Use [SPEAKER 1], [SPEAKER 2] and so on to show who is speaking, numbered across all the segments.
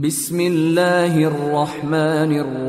[SPEAKER 1] بسم الله الرحمن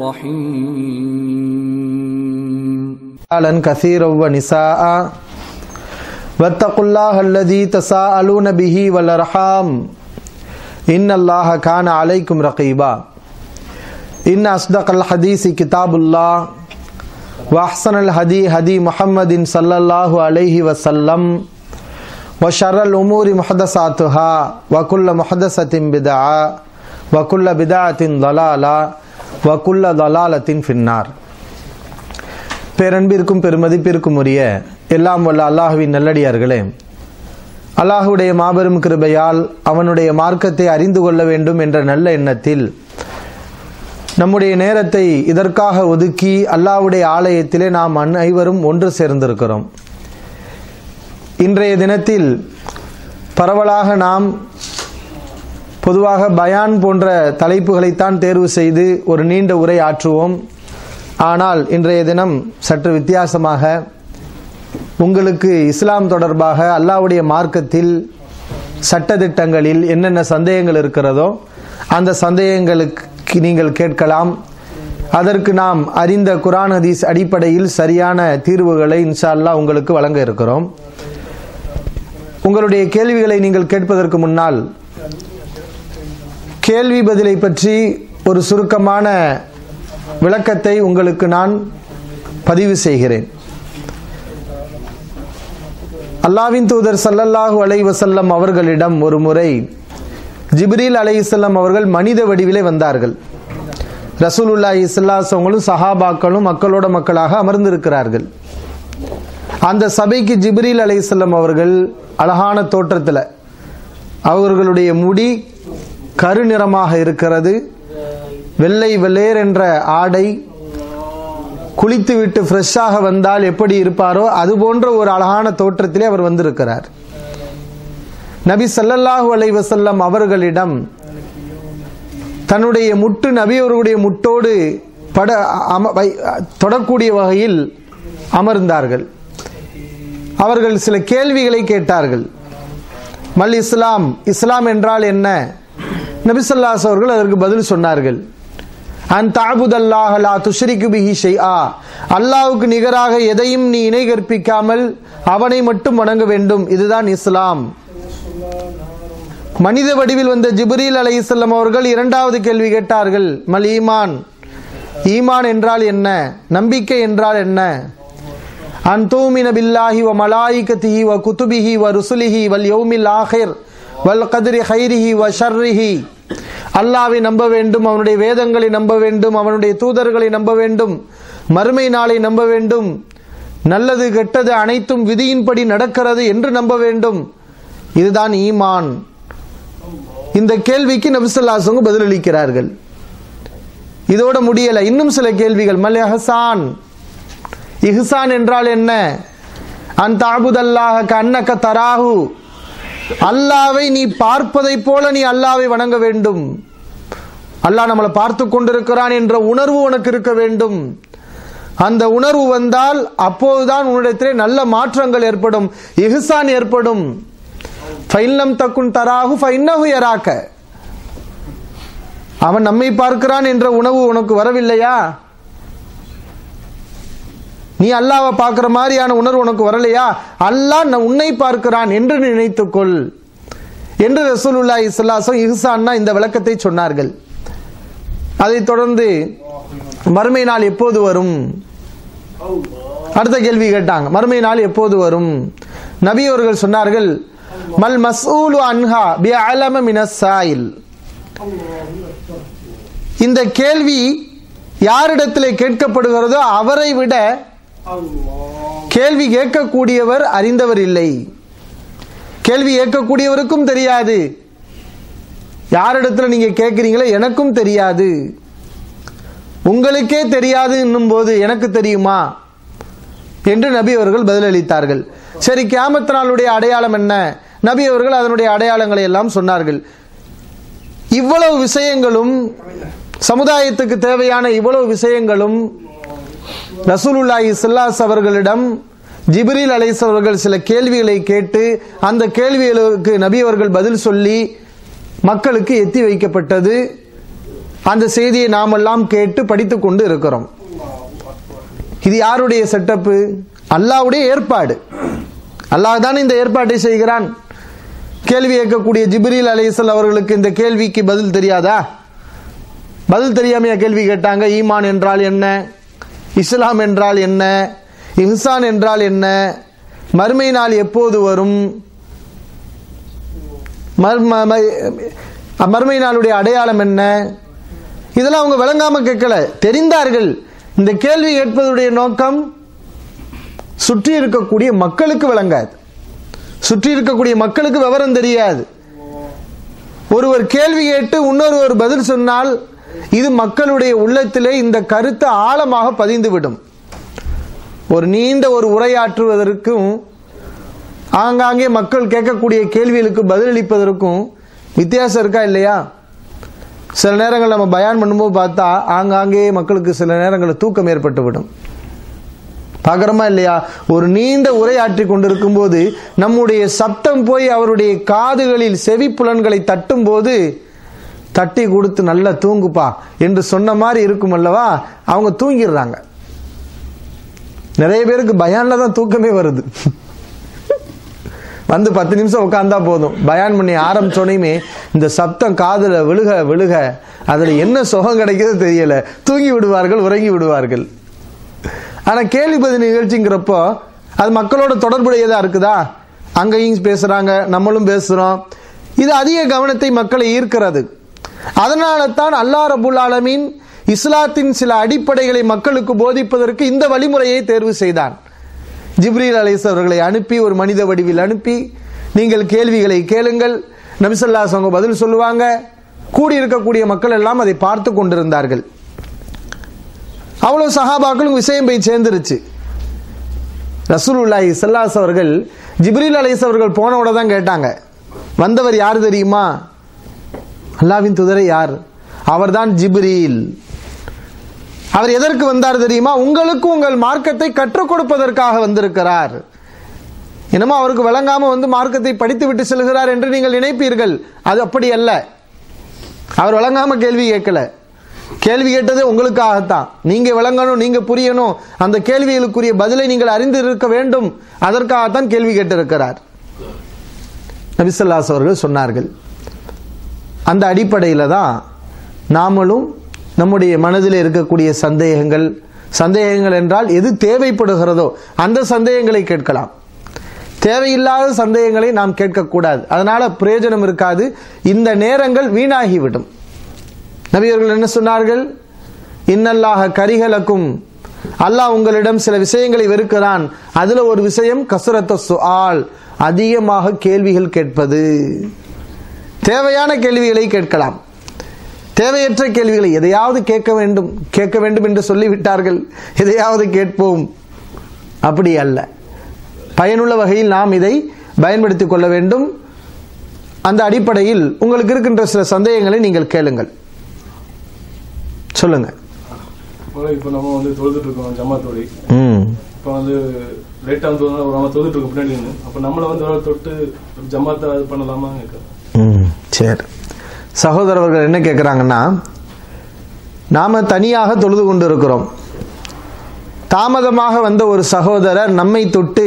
[SPEAKER 1] الرحيم
[SPEAKER 2] رجالا كثيرا ونساء واتقوا الله الذي تساءلون به والارحام ان الله كان عليكم رقيبا ان اصدق الحديث كتاب الله واحسن الهدي هدي محمد صلى الله عليه وسلم وشر الامور محدثاتها وكل محدثه بدعه وكل بدعه ضلاله وكل ضلاله في النار பேரன்பிற்கும் பெருமதிப்பிற்கும் உரிய எல்லாம் வல்ல அல்லாஹுவின் நல்லடியார்களே அல்லாஹுடைய மாபெரும் கிருபையால் அவனுடைய மார்க்கத்தை அறிந்து கொள்ள வேண்டும் என்ற நல்ல எண்ணத்தில் நம்முடைய நேரத்தை இதற்காக ஒதுக்கி அல்லாஹ்வுடைய ஆலயத்திலே நாம் அனைவரும் ஒன்று சேர்ந்திருக்கிறோம் இன்றைய தினத்தில் பரவலாக நாம் பொதுவாக பயான் போன்ற தலைப்புகளைத்தான் தேர்வு செய்து ஒரு நீண்ட உரை ஆற்றுவோம் ஆனால் இன்றைய தினம் சற்று வித்தியாசமாக உங்களுக்கு இஸ்லாம் தொடர்பாக அல்லாவுடைய மார்க்கத்தில் சட்டதிட்டங்களில் என்னென்ன சந்தேகங்கள் இருக்கிறதோ அந்த சந்தேகங்களுக்கு நீங்கள் கேட்கலாம் அதற்கு நாம் அறிந்த குரான் ஹதீஸ் அடிப்படையில் சரியான தீர்வுகளை இன்ஷா அல்லாஹ் உங்களுக்கு வழங்க இருக்கிறோம் உங்களுடைய கேள்விகளை நீங்கள் கேட்பதற்கு முன்னால் கேள்வி பதிலை பற்றி ஒரு சுருக்கமான விளக்கத்தை உங்களுக்கு நான் பதிவு செய்கிறேன் அல்லாவின் தூதர் சல்லல்லாஹு அலை வசல்லம் அவர்களிடம் ஒரு முறை ஜிப்ரீல் அலை அவர்கள் மனித வடிவிலே வந்தார்கள் ரசூலுல்லாஹி இஸ்லாசவங்களும் சஹாபாக்களும் மக்களோட மக்களாக அமர்ந்திருக்கிறார்கள் அந்த சபைக்கு ஜிப்ரீல் அலை அவர்கள் அழகான தோற்றத்தில் அவர்களுடைய முடி கருநிறமாக இருக்கிறது வெள்ளை வெள்ளேர் என்ற ஆடை குளித்து விட்டு ஃப்ரெஷ்ஷாக வந்தால் எப்படி இருப்பாரோ அது போன்ற ஒரு அழகான தோற்றத்திலே அவர் வந்திருக்கிறார் நபி சல்லல்லாஹு அலை வசல்லம் அவர்களிடம் தன்னுடைய முட்டு நபி அவர்களுடைய முட்டோடு பட அம தொடக்கூடிய வகையில் அமர்ந்தார்கள் அவர்கள் சில கேள்விகளை கேட்டார்கள் மல் இஸ்லாம் இஸ்லாம் என்றால் என்ன நபிசல்லாஸ் அவர்கள் அதற்கு பதில் சொன்னார்கள் அன் தாபுதல்லாஹ் லா துஷ்ரிக்கு பிஹி ஷைஆ அல்லாஹ்வுக்கு நிகராக எதையும் நீ இணை கற்பிக்காமல் அவனை மட்டும் வணங்க வேண்டும் இதுதான் இஸ்லாம் மனித வடிவில் வந்த ஜிப்ரீல் அலை இஸ்லாம் அவர்கள் இரண்டாவது கேள்வி கேட்டார்கள் மல் ஈமான் ஈமான் என்றால் என்ன நம்பிக்கை என்றால் என்ன அன் தூமின பில்லாஹி வ மலாயிகத்திஹி வ குதுபிஹி வ ருசுலிஹி வல் யௌமில் ஆஹிர் வல் கதிரி ஹைரிஹி வ ஷர்ரிஹி அல்லாவை நம்ப வேண்டும் அவனுடைய வேதங்களை நம்ப வேண்டும் அவனுடைய தூதர்களை நம்ப வேண்டும் மறுமை நாளை நம்ப வேண்டும் நல்லது கெட்டது அனைத்தும் விதியின்படி நடக்கிறது என்று நம்ப வேண்டும் இதுதான் ஈமான் இந்த கேள்விக்கு நபிசுல்லாசங்க பதிலளிக்கிறார்கள் இதோட முடியல இன்னும் சில கேள்விகள் மல் எஹசான் இஹ்சான் என்றால் என்ன அந்த அபுதல்லாஹ கண்ணக்க தராகு அல்லாவை நீ பார்ப்பதை போல நீ அல்லாவை வணங்க வேண்டும் அல்லாஹ் நம்மளை பார்த்து கொண்டிருக்கிறான் என்ற உணர்வு உனக்கு இருக்க வேண்டும் அந்த உணர்வு வந்தால் அப்போதுதான் உன்னிடத்திலே நல்ல மாற்றங்கள் ஏற்படும் இஹ்சான் ஏற்படும் ஃபைல்லம் தக்குன் தராகு ஃபைன்னஹு யராக்க அவன் நம்மை பார்க்கிறான் என்ற உணவு உனக்கு வரவில்லையா நீ அல்லாவை பார்க்கிற மாதிரியான உணர்வு உனக்கு வரலையா அல்லாஹ் உன்னை பார்க்கிறான் என்று நினைத்துக்கொள் என்று ரசூலுல்லா இஸ்லாசம் இஹ்சான்னா இந்த விளக்கத்தை சொன்னார்கள் அதைத் தொடர்ந்து மறுமை நாள் எப்போது வரும் அடுத்த கேள்வி கேட்டாங்க மறுமை நாள் எப்போது வரும் நபி அவர்கள் சொன்னார்கள் மல் மசூலு அன்ஹா பி அலம மினசாயில் இந்த கேள்வி யாரிடத்தில் கேட்கப்படுகிறதோ அவரை விட கேள்வி கேட்கக்கூடியவர் அறிந்தவர் இல்லை கேள்வி கேட்கக்கூடியவருக்கும் தெரியாது யாரிடத்துல நீங்க கேட்கிறீங்களோ எனக்கும் தெரியாது உங்களுக்கே தெரியாது என்னும் போது எனக்கு தெரியுமா என்று நபி அவர்கள் பதிலளித்தார்கள் சரி கியாமத் நாளுடைய அடையாளம் என்ன நபி அவர்கள் அதனுடைய அடையாளங்களை எல்லாம் சொன்னார்கள் இவ்வளவு விஷயங்களும் சமுதாயத்துக்கு தேவையான இவ்வளவு விஷயங்களும் ரசூலுல்லாஹி சல்லாஸ் அவர்களிடம் ஜிப்ரீல் அலைஸ் அவர்கள் சில கேள்விகளை கேட்டு அந்த கேள்விகளுக்கு நபி அவர்கள் பதில் சொல்லி மக்களுக்கு எத்தி வைக்கப்பட்டது அந்த செய்தியை நாமெல்லாம் கேட்டு படித்துக் கொண்டு இருக்கிறோம் இது யாருடைய செட்டப்பு அல்லாஹ்வுடைய ஏற்பாடு அல்லாஹ் தான் இந்த ஏற்பாட்டை செய்கிறான் கேள்வி கேட்கக்கூடிய ஜிப்ரீல் அலைஹிஸ்ஸலாம் அவர்களுக்கு இந்த கேள்விக்கு பதில் தெரியாதா பதில் தெரியாமையா கேள்வி கேட்டாங்க ஈமான் என்றால் என்ன இஸ்லாம் என்றால் என்ன இஹ்சான் என்றால் என்ன மறுமை நாள் எப்போது வரும் மர்ம- ம- மறுமை நாளுடைய அடையாளம் என்ன இதெல்லாம் அவங்க விளங்காம கேட்கல தெரிந்தார்கள் இந்த கேள்வி கேட்பதுடைய நோக்கம் சுற்றி இருக்கக்கூடிய மக்களுக்கு விளங்காது சுற்றி இருக்கக்கூடிய மக்களுக்கு விவரம் தெரியாது ஒருவர் கேள்வி கேட்டு இன்னொருவர் பதில் சொன்னால் இது மக்களுடைய உள்ளத்திலே இந்த கருத்து ஆழமாக பதிந்துவிடும் ஒரு நீண்ட ஒரு உரையாற்றுவதற்கும் ஆங்காங்கே மக்கள் கேட்கக்கூடிய கேள்விகளுக்கு பதிலளிப்பதற்கும் வித்தியாசம் இருக்கா இல்லையா சில நேரங்கள் நம்ம பயான் பண்ணும்போது பார்த்தா ஆங்காங்கே மக்களுக்கு சில நேரங்களில் தூக்கம் ஏற்பட்டு விடும் பார்க்குறோமா இல்லையா ஒரு நீண்ட உரையாற்றி கொண்டிருக்கும் போது நம்முடைய சப்தம் போய் அவருடைய காதுகளில் செவி புலன்களை தட்டும் போது தட்டி கொடுத்து நல்லா தூங்குப்பா என்று சொன்ன மாதிரி இருக்கும் அல்லவா அவங்க தூங்கிடுறாங்க நிறைய பேருக்கு பயான்ல தான் தூக்கமே வருது வந்து பத்து நிமிஷம் உட்காந்தா போதும் பயான் பண்ணி ஆரம்பிச்சோனையுமே இந்த சப்தம் காதுல விழுக விழுக அதுல என்ன சுகம் கிடைக்குது தெரியல தூங்கி விடுவார்கள் உறங்கி விடுவார்கள் ஆனா கேள்வி பதில் நிகழ்ச்சிங்கிறப்போ அது மக்களோட தொடர்புடையதா இருக்குதா அங்கேயும் பேசுறாங்க நம்மளும் பேசுறோம் இது அதிக கவனத்தை மக்களை ஈர்க்கிறது அதனால தான் அல்லாஹ் ரபுல் ஆலமீன் இஸ்லாத்தின் சில அடிப்படைகளை மக்களுக்கு போதிப்பதற்கு இந்த வழிமுறையை தேர்வு செய்தான் ஜிப்ரீல் அலைஸ் அவர்களை அனுப்பி ஒரு மனித வடிவில் அனுப்பி நீங்கள் கேள்விகளை கேளுங்கள் நபிசல்லாஸ் அவங்க பதில் சொல்லுவாங்க கூடி இருக்கக்கூடிய மக்கள் எல்லாம் அதை பார்த்து கொண்டிருந்தார்கள் அவ்வளவு சஹாபாக்களும் விஷயம் போய் சேர்ந்துருச்சு ரசூலுல்லாஹி ஸல்லல்லாஹு அவர்கள் ஜிப்ரீல் அலைஹிஸ் அவர்கள் போனவோட தான் கேட்டாங்க வந்தவர் யார் தெரியுமா அல்லாவின் துதரை யார் அவர்தான் ஜிப்ரீல் அவர் எதற்கு வந்தார் தெரியுமா உங்களுக்கு உங்கள் மார்க்கத்தை கற்றுக் கொடுப்பதற்காக வந்திருக்கிறார் என்னமோ அவருக்கு விளங்காம வந்து மார்க்கத்தை படித்து விட்டு செல்கிறார் என்று நீங்கள் நினைப்பீர்கள் அது அப்படி அல்ல அவர் விளங்காம கேள்வி கேட்கல கேள்வி கேட்டது உங்களுக்காகத்தான் நீங்க விளங்கணும் நீங்க புரியணும் அந்த கேள்விகளுக்குரிய பதிலை நீங்கள் அறிந்து இருக்க வேண்டும் அதற்காகத்தான் கேள்வி கேட்டிருக்கிறார் நபிசல்லாஸ் அவர்கள் சொன்னார்கள் அந்த அடிப்படையில் தான் நாமளும் நம்முடைய மனதில் இருக்கக்கூடிய சந்தேகங்கள் சந்தேகங்கள் என்றால் எது தேவைப்படுகிறதோ அந்த சந்தேகங்களை கேட்கலாம் தேவையில்லாத சந்தேகங்களை நாம் கேட்கக்கூடாது அதனால பிரயோஜனம் இருக்காது இந்த நேரங்கள் வீணாகிவிடும் நபியர்கள் என்ன சொன்னார்கள் இன்னல்லாக கரிகலக்கும் அல்லாஹ் உங்களிடம் சில விஷயங்களை வெறுக்கிறான் அதுல ஒரு விஷயம் கசுரத்த சுஆல் அதிகமாக கேள்விகள் கேட்பது தேவையான கேள்விகளை கேட்கலாம் தேவையற்ற கேள்விகளை எதையாவது கேட்க வேண்டும் கேட்க வேண்டும் என்று சொல்லிவிட்டார்கள் எதையாவது கேட்போம் அப்படி அல்ல பயனுள்ள வகையில் நாம் இதை பயன்படுத்திக் கொள்ள வேண்டும் அந்த அடிப்படையில் உங்களுக்கு இருக்கின்ற சில சந்தேகங்களை நீங்கள் கேளுங்கள் சொல்லுங்க
[SPEAKER 3] இப்போ இப்போ நம்ம வந்து தொழுதுட்டு இருக்கோம் ஜமாத்தோடி
[SPEAKER 2] ம்
[SPEAKER 3] இப்போ வந்து லேட்டாக வந்து ஒரு நம்ம தொழுதுட்டு இருக்கோம் பின்னாடி நின்னு. அப்போ நம்மளை வந்து ஒரு தொட்டு ஜமாத்தை அது பண்ணலாமா கேட்குறேன்
[SPEAKER 2] ம் சரி சகோதரர்கள் என்ன கேட்குறாங்கன்னா நாம தனியாக தொழுது கொண்டு இருக்கிறோம் தாமதமாக வந்த ஒரு சகோதரர் நம்மை தொட்டு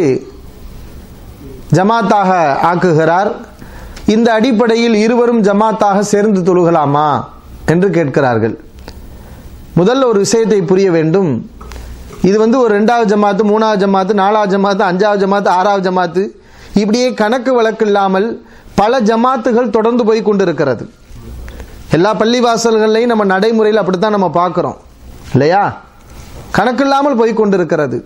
[SPEAKER 2] ஜமாத்தாக ஆக்குகிறார் இந்த அடிப்படையில் இருவரும் ஜமாத்தாக சேர்ந்து தொழுகலாமா என்று கேட்கிறார்கள் முதல்ல ஒரு விஷயத்தை புரிய வேண்டும் இது வந்து ஒரு ரெண்டாவது ஜமாத்து மூணாவது ஜமாத்து நாலாவது ஜமாத்து அஞ்சாவது ஜமாத்து ஆறாவது ஜமாத்து இப்படியே கணக்கு வழக்கு இல்லாமல் பல ஜமாத்துகள் தொடர்ந்து போய் கொண்டிருக்கிறது எல்லா பள்ளி வாசல்கள்லையும் நம்ம நடைமுறையில் அப்படித்தான் நம்ம பார்க்கிறோம் இல்லையா கணக்கில்லாமல் போய் கொண்டிருக்கிறது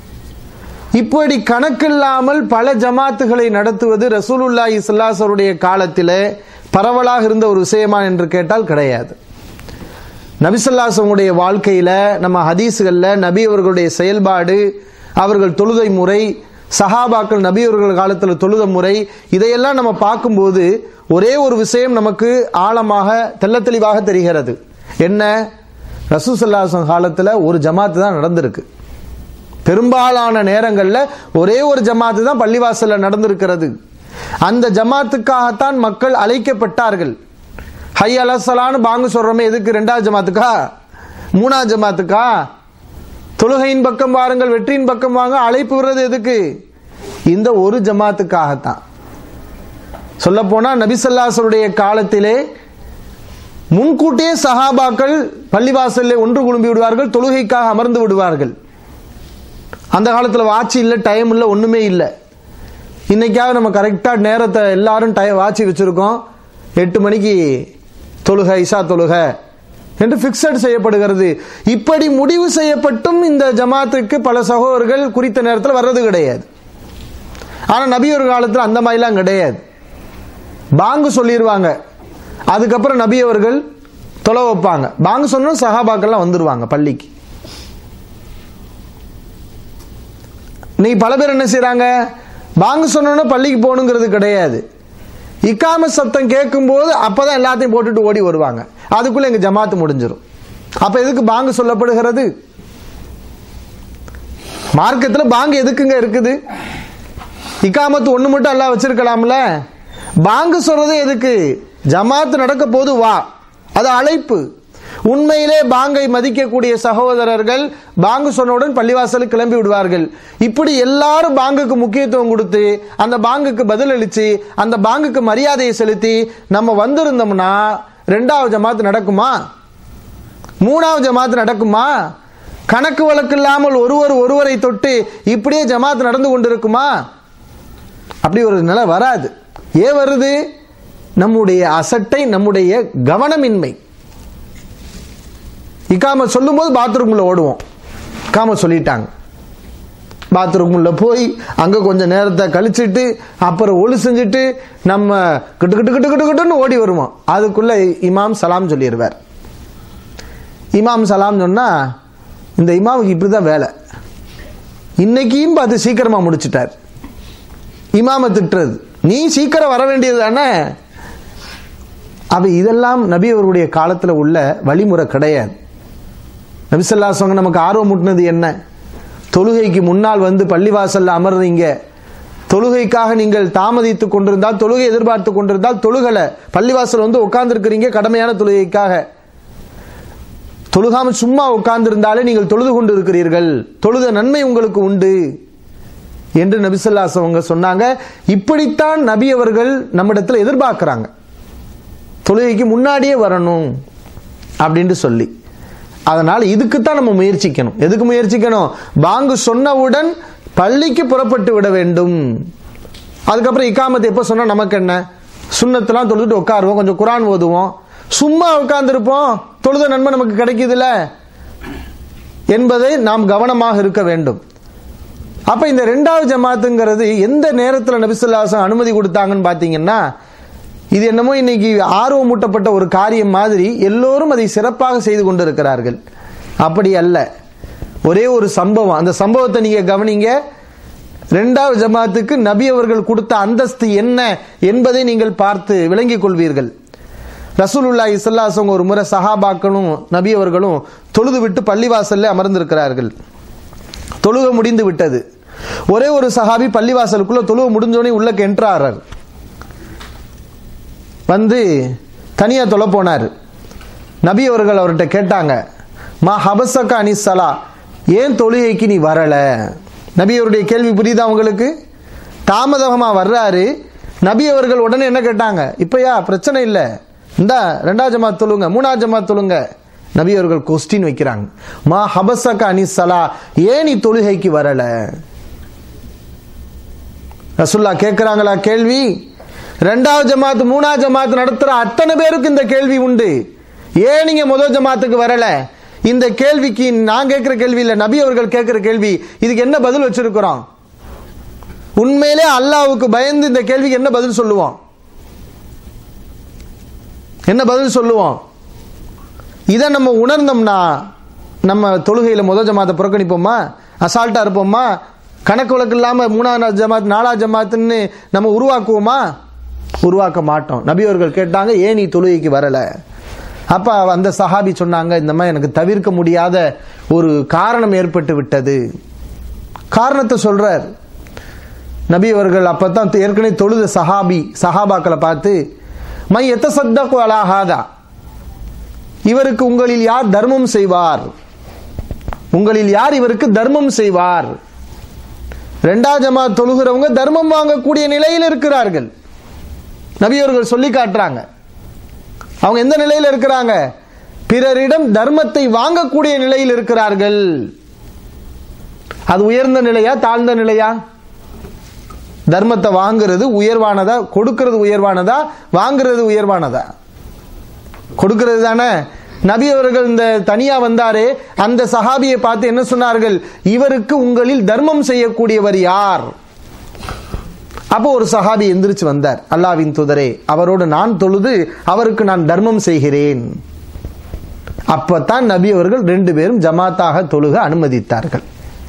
[SPEAKER 2] இப்படி கணக்கில்லாமல் பல ஜமாத்துகளை நடத்துவது ரசூலுல்லாஹி ஸல்லல்லாஹு காலத்திலே பரவலாக இருந்த ஒரு விஷயமா என்று கேட்டால் கிடையாது நபிசல்லாசனுடைய வாழ்க்கையில நம்ம ஹதீஸ்கள்ல நபி அவர்களுடைய செயல்பாடு அவர்கள் தொழுகை முறை சஹாபாக்கள் நபி அவர்கள் காலத்தில் தொழுத முறை இதையெல்லாம் நம்ம பார்க்கும்போது ஒரே ஒரு விஷயம் நமக்கு ஆழமாக தெள்ள தெளிவாக தெரிகிறது என்ன ரசூசல்லாசன் காலத்தில் ஒரு ஜமாத்து தான் நடந்திருக்கு பெரும்பாலான நேரங்களில் ஒரே ஒரு ஜமாத்து தான் பள்ளிவாசல்ல நடந்திருக்கிறது அந்த ஜமாத்துக்காகத்தான் மக்கள் அழைக்கப்பட்டார்கள் ஹை அலசலான்னு பாங்கு சொல்றோமே எதுக்கு ரெண்டாவது ஜமாத்துக்கா மூணாவது ஜமாத்துக்கா தொழுகையின் பக்கம் வாருங்கள் வெற்றியின் பக்கம் வாங்க அழைப்பு விடுறது எதுக்கு இந்த ஒரு ஜமாத்துக்காகத்தான் சொல்ல போனா நபிசல்லாசருடைய காலத்திலே முன்கூட்டியே சஹாபாக்கள் பள்ளிவாசலில் ஒன்று குழும்பி விடுவார்கள் தொழுகைக்காக அமர்ந்து விடுவார்கள் அந்த காலத்தில் வாட்சி இல்லை டைம் இல்லை ஒண்ணுமே இல்லை இன்னைக்காவது நம்ம கரெக்டாக நேரத்தை எல்லாரும் டை வாட்சி வச்சிருக்கோம் எட்டு மணிக்கு தொழுகை இஷா தொழுகை என்று பிக்சட் செய்யப்படுகிறது இப்படி முடிவு செய்யப்பட்டும் இந்த ஜமாத்துக்கு பல சகோதரர்கள் குறித்த நேரத்தில் வர்றது கிடையாது ஆனா நபி ஒரு காலத்தில் அந்த மாதிரிலாம் கிடையாது பாங்கு சொல்லிடுவாங்க அதுக்கப்புறம் நபி அவர்கள் தொலை வைப்பாங்க பாங்கு சொன்னும் சஹாபாக்கள்லாம் வந்துருவாங்க பள்ளிக்கு நீ பல பேர் என்ன செய்றாங்க பாங்கு சொன்னோன்னா பள்ளிக்கு போகணுங்கிறது கிடையாது இக்காம சத்தம் கேட்கும்போது அப்பதான் எல்லாத்தையும் போட்டுட்டு ஓடி வருவாங்க அதுக்குள்ள எங்க ஜமாத்து முடிஞ்சிடும் அப்ப எதுக்கு பாங்கு சொல்லப்படுகிறது மார்க்கத்துல பாங்கு எதுக்குங்க இருக்குது இக்காமத்து ஒண்ணு மட்டும் எல்லாம் வச்சிருக்கலாம்ல பாங்கு சொல்றது எதுக்கு ஜமாத்து நடக்க போது வா அது அழைப்பு உண்மையிலே பாங்கை மதிக்கக்கூடிய சகோதரர்கள் பாங்கு சொன்னவுடன் பள்ளிவாசலுக்கு கிளம்பி விடுவார்கள் இப்படி எல்லாரும் பாங்குக்கு முக்கியத்துவம் கொடுத்து அந்த பாங்குக்கு பதில் அளிச்சு அந்த பாங்குக்கு மரியாதையை செலுத்தி நம்ம வந்திருந்தோம்னா ரெண்டாவது ஜமாத்து நடக்குமா மூணாவது ஜமாத்து நடக்குமா கணக்கு வழக்கு இல்லாமல் ஒருவர் ஒருவரை தொட்டு இப்படியே ஜமாத் நடந்து கொண்டிருக்குமா அப்படி ஒரு நிலை வராது ஏன் வருது நம்முடைய அசட்டை நம்முடைய கவனமின்மை இக்காம சொல்லும்போது பாத்ரூம்ல ஓடுவோம் இக்காம சொல்லிட்டாங்க பாத்ரூம்ல போய் அங்க கொஞ்ச நேரத்தை கழிச்சிட்டு அப்புறம் ஒளி செஞ்சுட்டு நம்ம கிட்டு கிட்டு கிட்டு கிட்டு கிட்டுன்னு ஓடி வருவோம் அதுக்குள்ள இமாம் சலாம் சொல்லிடுவார் இமாம் சலாம் சொன்னா இந்த இமாமுக்கு இப்படிதான் வேலை இன்னைக்கும் பார்த்து சீக்கிரமா முடிச்சிட்டார் இமாம திட்டுறது நீ சீக்கிரம் வர வேண்டியது தானே அப்ப இதெல்லாம் நபி அவருடைய காலத்துல உள்ள வழிமுறை கிடையாது நபிசல்லா சொங்க நமக்கு ஆர்வம் முட்டினது என்ன தொழுகைக்கு முன்னால் வந்து பள்ளிவாசல்ல அமர்றீங்க தொழுகைக்காக நீங்கள் தாமதித்து கொண்டிருந்தால் தொழுகை எதிர்பார்த்து கொண்டிருந்தால் தொழுகலை பள்ளிவாசல் வந்து உட்கார்ந்துருக்கிறீங்க கடமையான தொழுகைக்காக தொழுகாம சும்மா உட்கார்ந்திருந்தாலே நீங்கள் தொழுது கொண்டு இருக்கிறீர்கள் தொழுத நன்மை உங்களுக்கு உண்டு என்று நபிசல்லாஸ் அவங்க சொன்னாங்க இப்படித்தான் நபி அவர்கள் நம்மிடத்தில் எதிர்பார்க்கிறாங்க தொழுகைக்கு முன்னாடியே வரணும் அப்படின்ட்டு சொல்லி அதனால இதுக்குத்தான் நம்ம முயற்சிக்கணும் எதுக்கு முயற்சிக்கணும் பாங்கு சொன்னவுடன் பள்ளிக்கு புறப்பட்டு விட வேண்டும் அதுக்கப்புறம் இக்காமத்து எப்போ சொன்னா நமக்கு என்ன சுண்ணத்தெல்லாம் தொழுதுட்டு உட்காருவோம் கொஞ்சம் குரான் ஓதுவோம் சும்மா உட்கார்ந்துருப்போம் தொழுத நன்மை நமக்கு கிடைக்குதுல்ல என்பதை நாம் கவனமாக இருக்க வேண்டும் அப்ப இந்த ரெண்டாவது ஜமாத்துங்கிறது எந்த நேரத்தில் நபிசுல்லாசம் அனுமதி கொடுத்தாங்கன்னு பாத்தீங்கன்னா இது என்னமோ இன்னைக்கு ஆர்வமூட்டப்பட்ட ஒரு காரியம் மாதிரி எல்லோரும் அதை சிறப்பாக செய்து கொண்டிருக்கிறார்கள் அப்படி அல்ல ஒரே ஒரு சம்பவம் அந்த சம்பவத்தை நீங்க கவனிங்க ரெண்டாவது ஜமாத்துக்கு நபி அவர்கள் கொடுத்த அந்தஸ்து என்ன என்பதை நீங்கள் பார்த்து விளங்கிக் கொள்வீர்கள் ரசூலுல்லாஹி ஸல்லல்லாஹு ஒரு முறை சஹாபாக்களும் நபி அவர்களும் தொழுது விட்டு பள்ளிவாசல்ல அமர்ந்திருக்கிறார்கள் தொழுக முடிந்து விட்டது ஒரே ஒரு சஹாபி பள்ளிவாசலுக்குள்ள தொழுக முடிஞ்சோடனே உள்ளக்கு என்ட்ராறார் வந்து தனியா தொலை போனார் நபி அவர்கள் அவர்கிட்ட கேட்டாங்க மா ஹபசக்க அனிசலா ஏன் தொழுகைக்கு நீ வரல நபி அவருடைய கேள்வி புரியுதா உங்களுக்கு தாமதமா வர்றாரு நபி அவர்கள் உடனே என்ன கேட்டாங்க இப்பயா பிரச்சனை இல்லை இந்தா ரெண்டாவது ஜமாத் தொழுங்க மூணாவது ஜமாத் தொழுங்க நபி அவர்கள் கொஸ்டின் வைக்கிறாங்க மா ஹபசக்க அனிசலா ஏன் நீ தொழுகைக்கு வரல ரசுல்லா கேட்கிறாங்களா கேள்வி ரெண்டாவது ஜமாத் மூணாவது ஜமாத் நடத்துற அத்தனை பேருக்கு இந்த கேள்வி உண்டு ஏன் நீங்க முதல் ஜமாத்துக்கு வரல இந்த கேள்விக்கு நான் கேட்கிற கேள்வி இல்ல நபி அவர்கள் கேட்கிற கேள்வி இதுக்கு என்ன பதில் வச்சிருக்கிறோம் உண்மையிலே அல்லாவுக்கு பயந்து இந்த கேள்விக்கு என்ன பதில் சொல்லுவோம் என்ன பதில் சொல்லுவோம் இதை நம்ம உணர்ந்தோம்னா நம்ம தொழுகையில முதல் ஜமாத்தை புறக்கணிப்போமா அசால்ட்டா இருப்போமா கணக்கு வழக்கு இல்லாம மூணாவது ஜமாத் நாலாவது ஜமாத்துன்னு நம்ம உருவாக்குவோமா உருவாக்க மாட்டோம் நபி அவர்கள் கேட்டாங்க ஏன் நீ தொழுகைக்கு வரல அப்ப அந்த சஹாபி சொன்னாங்க இந்த மாதிரி எனக்கு தவிர்க்க முடியாத ஒரு காரணம் ஏற்பட்டு விட்டது காரணத்தை சொல்றார் நபி அவர்கள் அப்பதான் ஏற்கனவே தொழுத சஹாபி சஹாபாக்களை பார்த்து மை எத்த சத்தகு அலாஹாதா இவருக்கு உங்களில் யார் தர்மம் செய்வார் உங்களில் யார் இவருக்கு தர்மம் செய்வார் ரெண்டாவது ஜமாத் தொழுகிறவங்க தர்மம் வாங்கக்கூடிய நிலையில் இருக்கிறார்கள் நபியவர்கள் சொல்லி காட்டுறாங்க அவங்க எந்த நிலையில் இருக்கிறாங்க பிறரிடம் தர்மத்தை வாங்கக்கூடிய நிலையில் இருக்கிறார்கள் அது உயர்ந்த நிலையா தாழ்ந்த நிலையா தர்மத்தை வாங்குறது உயர்வானதா கொடுக்கிறது உயர்வானதா வாங்குறது உயர்வானதா கொடுக்கிறது தானே நபி அவர்கள் இந்த தனியா வந்தாரே அந்த சஹாபியை பார்த்து என்ன சொன்னார்கள் இவருக்கு உங்களில் தர்மம் செய்யக்கூடியவர் யார் அப்போ ஒரு சஹாபி எந்திரிச்சு வந்தார் அல்லாவின் துதரே அவரோடு நான் தொழுது அவருக்கு நான் தர்மம் செய்கிறேன் அப்பத்தான் நபி அவர்கள் ரெண்டு பேரும் ஜமாத்தாக தொழுக அனுமதித்தார்கள்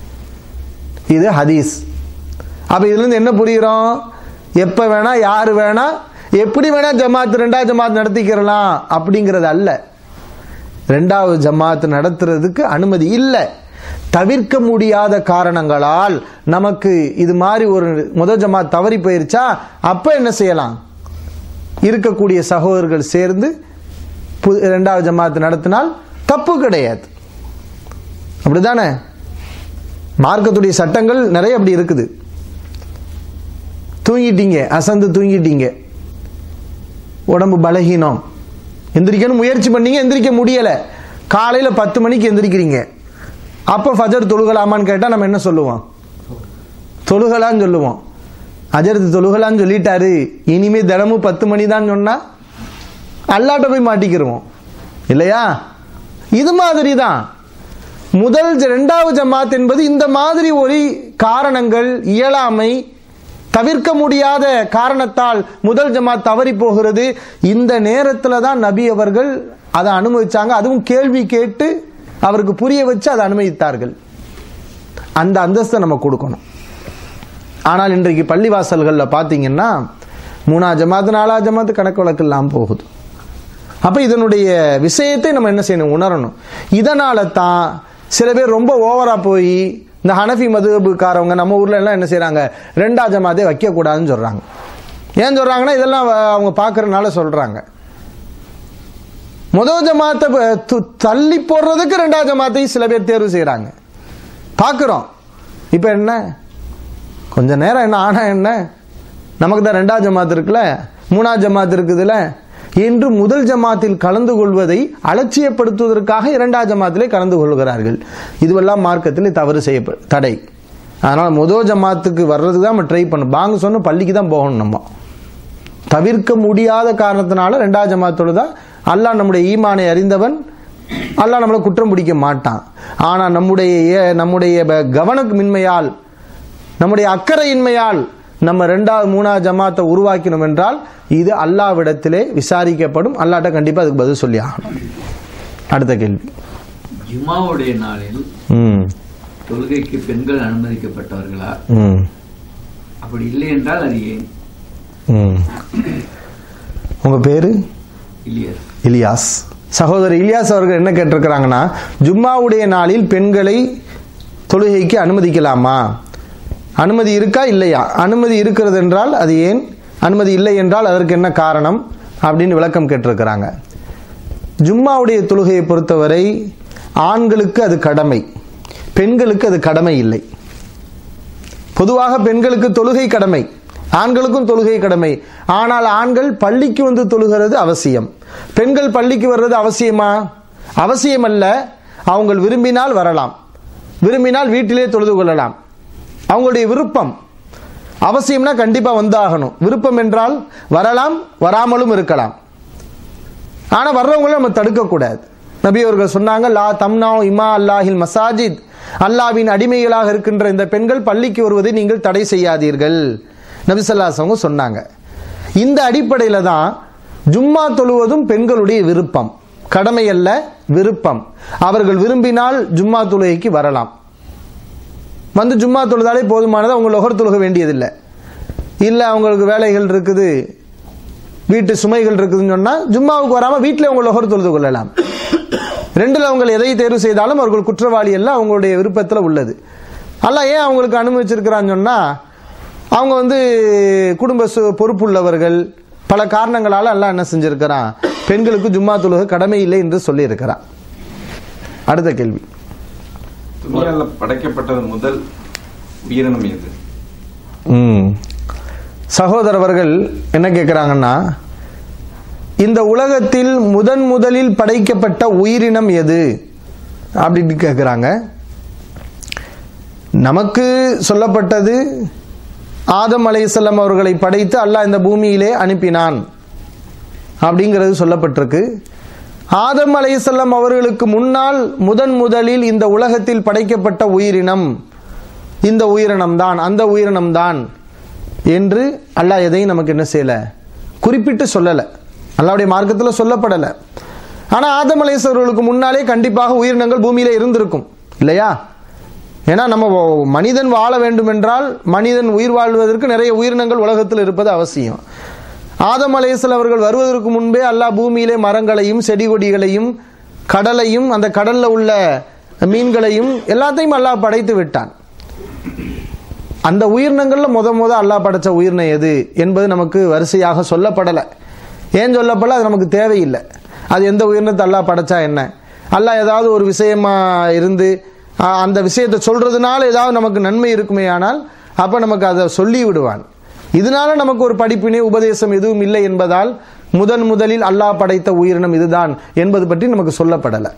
[SPEAKER 2] இது ஹதீஸ் அப்ப இதுல இருந்து என்ன புரிகிறோம் எப்ப வேணா யாரு வேணா எப்படி வேணா ஜமாத் ரெண்டாவது ஜமாத் நடத்திக்கிறலாம் அப்படிங்கிறது அல்ல ரெண்டாவது ஜமாத் நடத்துறதுக்கு அனுமதி இல்லை தவிர்க்க முடியாத காரணங்களால் நமக்கு இது மாதிரி ஒரு முதல் ஜமாத் தவறி போயிருச்சா அப்ப என்ன செய்யலாம் இருக்கக்கூடிய சகோதரர்கள் சேர்ந்து பு- ரெண்டாவது ஜமாத் நடத்தினால் தப்பு கிடையாது அப்படிதானே மார்க்கத்துடைய சட்டங்கள் நிறைய அப்படி இருக்குது தூங்கிட்டீங்க அசந்து தூங்கிட்டீங்க உடம்பு பலகீனம் எந்திரிக்கணும் முயற்சி பண்ணீங்க எந்திரிக்க முடியல காலையில பத்து மணிக்கு எந்திரிக்கிறீங்க அப்ப ஃபஜர் தொழுகலாமான்னு கேட்டா நம்ம என்ன சொல்லுவோம் தொழுகலான்னு சொல்லுவோம் அஜரத்து தொழுகலான்னு சொல்லிட்டாரு இனிமே தினமும் பத்து மணி தான் சொன்னா அல்லாட்ட போய் மாட்டிக்கிறோம் இல்லையா இது மாதிரி தான் முதல் ஜ- இரண்டாவது ஜமாத் என்பது இந்த மாதிரி ஒரு காரணங்கள் இயலாமை தவிர்க்க முடியாத காரணத்தால் முதல் ஜமாத் தவறி போகிறது இந்த நேரத்தில் தான் நபி அவர்கள் அதை அனுமதிச்சாங்க அதுவும் கேள்வி கேட்டு அவருக்கு புரிய வச்சு அதை அனுமதித்தார்கள் அந்த அந்தஸ்தை நம்ம கொடுக்கணும் ஆனால் இன்றைக்கு பள்ளிவாசல்களில் பார்த்தீங்கன்னா மூணா ஜமாத்து நாலா ஜமாத்து கணக்கு வழக்கு இல்லாமல் போகுது அப்ப இதனுடைய விஷயத்தை நம்ம என்ன செய்யணும் உணரணும் இதனால தான் சில பேர் ரொம்ப ஓவரா போய் இந்த ஹனஃபி மதுபுக்காரவங்க நம்ம ஊர்ல எல்லாம் என்ன செய்றாங்க ரெண்டா ஜமாத்தே வைக்க கூடாதுன்னு சொல்றாங்க ஏன் சொல்றாங்கன்னா இதெல்லாம் வ- அவங்க பார்க்கறதுனால சொல்றாங்க முதல் ஜமாத்தை ப- து- தள்ளி போடுறதுக்கு ரெண்டாவது ஜமாத்தையும் சில பேர் தேர்வு செய்றாங்க பார்க்குறோம் இப்போ என்ன கொஞ்ச நேரம் என்ன ஆனா என்ன நமக்கு தான் ரெண்டாவது ஜமாத் இருக்குல்ல மூணாவது ஜமாத் இருக்குதுல்ல என்று முதல் ஜமாத்தில் கலந்து கொள்வதை அலட்சியப்படுத்துவதற்காக இரண்டாவது ஜமாத்திலே கலந்து கொள்கிறார்கள் இதுவெல்லாம் மார்க்கத்தில் தவறு செய்ய தடை அதனால முதல் ஜமாத்துக்கு வர்றதுக்கு தான் நம்ம ட்ரை பண்ணணும் பாங்க சொன்ன பள்ளிக்கு தான் போகணும் நம்ம தவிர்க்க முடியாத காரணத்தினால ரெண்டாவது ஜமாத்தோடு தான் அல்லாஹ் நம்முடைய ஈமானை அறிந்தவன் அல்லாஹ் நம்மளை குற்றம் பிடிக்க மாட்டான் ஆனா நம்முடைய ஏ- நம்முடைய ப- கவனமின்மையால் நம்முடைய அக்கறையின்மையால் நம்ம ரெண்டாவது மூணாவது ஜமாத்தை உருவாக்கினோம் என்றால் இது அல்லாவிடத்திலே விசாரிக்கப்படும் அல்லாட்ட கண்டிப்பா அதுக்கு பதில் சொல்லி ஆகணும் அடுத்த கேள்வி
[SPEAKER 4] ஜுமாவுடைய நாளில்
[SPEAKER 2] ம்
[SPEAKER 4] தொழுகைக்கு பெண்கள் அனுமதிக்கப்பட்டவர்களா
[SPEAKER 2] ம்
[SPEAKER 4] அப்படி இல்லை என்றால் அது ஏன்
[SPEAKER 2] ம் உங்க பேரு
[SPEAKER 4] இல்லையா
[SPEAKER 2] இலியாஸ் சகோதரர் இலியாஸ் அவர்கள் என்ன கேட்டிருக்கிறாங்கன்னா ஜும்மாவுடைய நாளில் பெண்களை தொழுகைக்கு அனுமதிக்கலாமா அனுமதி இருக்கா இல்லையா அனுமதி இருக்கிறது என்றால் அது ஏன் அனுமதி இல்லை என்றால் அதற்கு என்ன காரணம் அப்படின்னு விளக்கம் கேட்டிருக்கிறாங்க ஜும்மாவுடைய தொழுகையை பொறுத்தவரை ஆண்களுக்கு அது கடமை பெண்களுக்கு அது கடமை இல்லை பொதுவாக பெண்களுக்கு தொழுகை கடமை ஆண்களுக்கும் தொழுகை கடமை ஆனால் ஆண்கள் பள்ளிக்கு வந்து தொழுகிறது அவசியம் பெண்கள் பள்ளிக்கு வர்றது அவசியமா அவசியம் அல்ல அவங்க விரும்பினால் வரலாம் விரும்பினால் வீட்டிலே தொழுது கொள்ளலாம் அவங்களுடைய விருப்பம் அவசியம்னா கண்டிப்பா வந்தாகணும் விருப்பம் என்றால் வரலாம் வராமலும் இருக்கலாம் ஆனா வர்றவங்கள நம்ம தடுக்க கூடாது நபி அவர்கள் சொன்னாங்க லா தம்னா இமா அல்லாஹில் மசாஜித் அல்லாவின் அடிமைகளாக இருக்கின்ற இந்த பெண்கள் பள்ளிக்கு வருவதை நீங்கள் தடை செய்யாதீர்கள் நபி ஸல்லல்லாஹு அவங்க சொன்னாங்க இந்த அடிப்படையில தான் ஜும்மா தொழுவதும் பெண்களுடைய விருப்பம் கடமை அல்ல விருப்பம் அவர்கள் விரும்பினால் ஜும்மா தொழுகைக்கு வரலாம் வந்து ஜும்மா தொழுதாலே போதுமானது அவங்க லொகர் தொழுக வேண்டியதில்லை இல்லை அவங்களுக்கு வேலைகள் இருக்குது வீட்டு சுமைகள் இருக்குதுன்னு சொன்னா ஜும்மாவுக்கு வராம வீட்டில் அவங்க லொகர் தொழுது கொள்ளலாம் ரெண்டுல அவங்க எதை தேர்வு செய்தாலும் அவர்கள் குற்றவாளி அல்ல அவங்களுடைய விருப்பத்தில் உள்ளது அல்ல ஏன் அவங்களுக்கு அனுமதிச்சிருக்கிறான்னு சொன்னா அவங்க வந்து குடும்ப சு பொறுப்புள்ளவர்கள் பல காரணங்களால அல்லாஹ் என்ன செஞ்சிருக்கிறான் பெண்களுக்கு ஜும்மா தொழுகை கடமை இல்லை என்று சொல்லி இருக்கிறான் அடுத்த கேள்வி
[SPEAKER 5] துணியால படைக்கப்பட்டது முதல் உயிரினம் எது
[SPEAKER 2] ம். சகோதரவர்கள் என்ன கேட்குறாங்கன்னா இந்த உலகத்தில் முதன் முதலில் படைக்கப்பட்ட உயிரினம் எது அப்படின்னு கேட்குறாங்க நமக்கு சொல்லப்பட்டது ஆதம் அலைஹிஸ்ஸலாம் அவர்களை படைத்து அல்லாஹ் இந்த பூமியிலே அனுப்பினான் அப்படிங்கிறது சொல்லப்பட்டிருக்கு ஆதம் அலைஹிஸ்ஸலாம் அவர்களுக்கு முன்னால் முதன் முதலில் இந்த உலகத்தில் படைக்கப்பட்ட உயிரினம் இந்த உயிரினம் தான் அந்த உயிரினம் தான் என்று அல்லாஹ் எதையும் நமக்கு என்ன செய்யல குறிப்பிட்டு சொல்லல அல்லாவுடைய மார்க்கத்தில் சொல்லப்படல ஆனா ஆதம் அலைஹிஸ்ஸலாம் அவர்களுக்கு முன்னாலே கண்டிப்பாக உயிரினங்கள் பூமியில இருந்திருக்கும் இல்லையா ஏன்னா நம்ம வ- மனிதன் வாழ வேண்டும் என்றால் மனிதன் உயிர் வாழ்வதற்கு நிறைய உயிரினங்கள் உலகத்தில் இருப்பது அவசியம் ஆதம் அலைஹிஸ்ஸலாம் அவர்கள் வருவதற்கு முன்பே அல்லாஹ் பூமியிலே மரங்களையும் செடி கொடிகளையும் கடலையும் அந்த கடல்ல உள்ள மீன்களையும் எல்லாத்தையும் அல்லாஹ் படைத்து விட்டான் அந்த உயிரினங்கள்ல முத முத அல்லாஹ் படைச்ச உயிரினம் எது என்பது நமக்கு வரிசையாக சொல்லப்படலை ஏன் சொல்லப்படல அது நமக்கு தேவையில்லை அது எந்த உயிரினத்தை அல்லாஹ் படைச்சா என்ன அல்லாஹ் ஏதாவது ஒரு விஷயமா இருந்து ஆஹ், அந்த விஷயத்தை சொல்றதுனால ஏதாவது நமக்கு நன்மை இருக்குமே ஆனால் அப்ப நமக்கு அதை சொல்லி விடுவான் இதனால நமக்கு ஒரு படிப்பினை உபதேசம் எதுவும் இல்லை என்பதால் முதன் முதலில் அல்லாஹ் படைத்த உயிரினம் இதுதான் என்பது பற்றி நமக்கு சொல்லப்படலை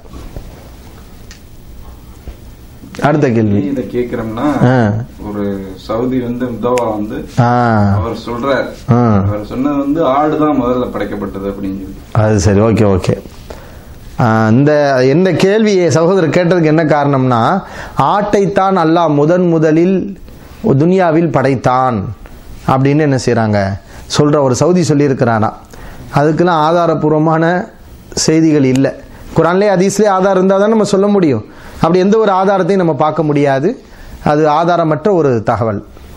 [SPEAKER 2] அடுத்த கேள்வி
[SPEAKER 5] ஏன் இதை கேக்குறோம்னா
[SPEAKER 2] ஆ.
[SPEAKER 5] ஒரு சவுதி வந்து முதவா வந்து
[SPEAKER 2] ஆ
[SPEAKER 5] அவர் சொல்றார்
[SPEAKER 2] ஆ.
[SPEAKER 5] அவர் சொன்னது வந்து ஆடுதான் முதல்ல படைக்கப்பட்டது அப்படின்னு சொல்லி
[SPEAKER 2] அது சரி ஓகே ஓகே இந்த இந்த கேள்வியை சகோதரர் கேட்டதுக்கு என்ன காரணம்னா ஆட்டைத்தான் அல்லாஹ் முதன் முதலில் துனியாவில் படைத்தான் அப்படின்னு என்ன செய்றாங்க சொல்ற ஒரு சவுதி சொல்லியிருக்கிறானா அதுக்கெல்லாம் ஆதாரபூர்வமான செய்திகள் இல்லை குரான்லேயே ஹதீஸ்லேயே ஆதாரம் இருந்தால் தான் நம்ம சொல்ல முடியும் அப்படி எந்த ஒரு ஆதாரத்தையும் நம்ம பார்க்க முடியாது அது ஆதாரமற்ற ஒரு தகவல்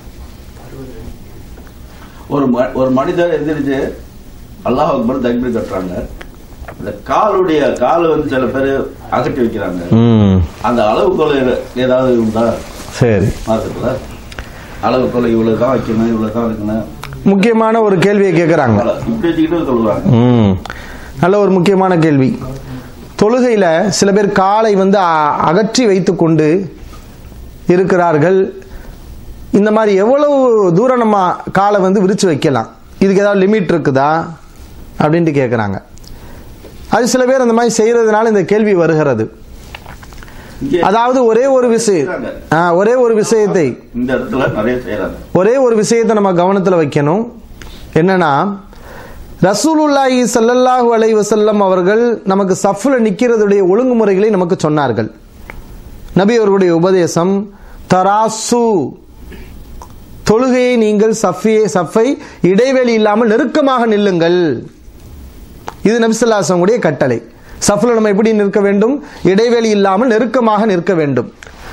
[SPEAKER 6] ஒரு ம- ஒரு மனிதர் எந்திரிச்சு அல்லாஹ் அக்பர் தக்பீர் கட்டுறாங்க இந்த காலுடைய கால் வந்து சில பேர் அகட்டி வைக்கிறாங்க
[SPEAKER 2] ம்
[SPEAKER 6] அந்த அளவுக்குள்ள ஏதாவது உண்டா
[SPEAKER 2] சரி
[SPEAKER 6] மார்க்கத்துல அளவுக்குள்ள இவ்வளவு தான் வைக்கணும் இவ்வளவு தான் இருக்கணும்
[SPEAKER 2] முக்கியமான ஒரு கேள்வியை கேட்குறாங்க
[SPEAKER 6] இப்படி வச்சுக்கிட்டு சொல்லுவாங்க
[SPEAKER 2] ம் நல்ல ஒரு முக்கியமான கேள்வி தொழுகையில சில பேர் காலை வந்து அ- அகற்றி வைத்துக்கொண்டு இருக்கிறார்கள் இந்த மாதிரி எவ்வளவு தூரம் நம்ம காலை வந்து விரிச்சு வைக்கலாம் இதுக்கு ஏதாவது லிமிட் இருக்குதா அப்படின்ட்டு கேட்குறாங்க அது சில பேர் அந்த மாதிரி செய்யறதுனால இந்த கேள்வி வருகிறது
[SPEAKER 6] இங்கே
[SPEAKER 2] அதாவது ஒரே ஒரு விஷயம் ஆ, ஒரே ஒரு விஷயத்தை
[SPEAKER 6] இந்த இடத்துல நிறைய செய்யறாங்க
[SPEAKER 2] ஒரே ஒரு விஷயத்தை நம்ம கவனத்தில் வைக்கணும் என்னன்னா ரசூலுல்லாஹி ஸல்லல்லாஹு அலைஹி வஸல்லம் அவர்கள் நமக்கு சஃப்ல நிக்கிறதுடைய ஒழுங்குமுறைகளை நமக்கு சொன்னார்கள் நபி அவர்களுடைய உபதேசம் தராசு தொழுகையை நீங்கள் சஃபியை சஃபை இடைவெளி இல்லாமல் நெருக்கமாக நில்லுங்கள் இது நபிசல்லாசனுடைய கட்டளை சஃப்ல நம்ம எப்படி நிற்க வேண்டும் இடைவெளி இல்லாமல் நெருக்கமாக நிற்க வேண்டும்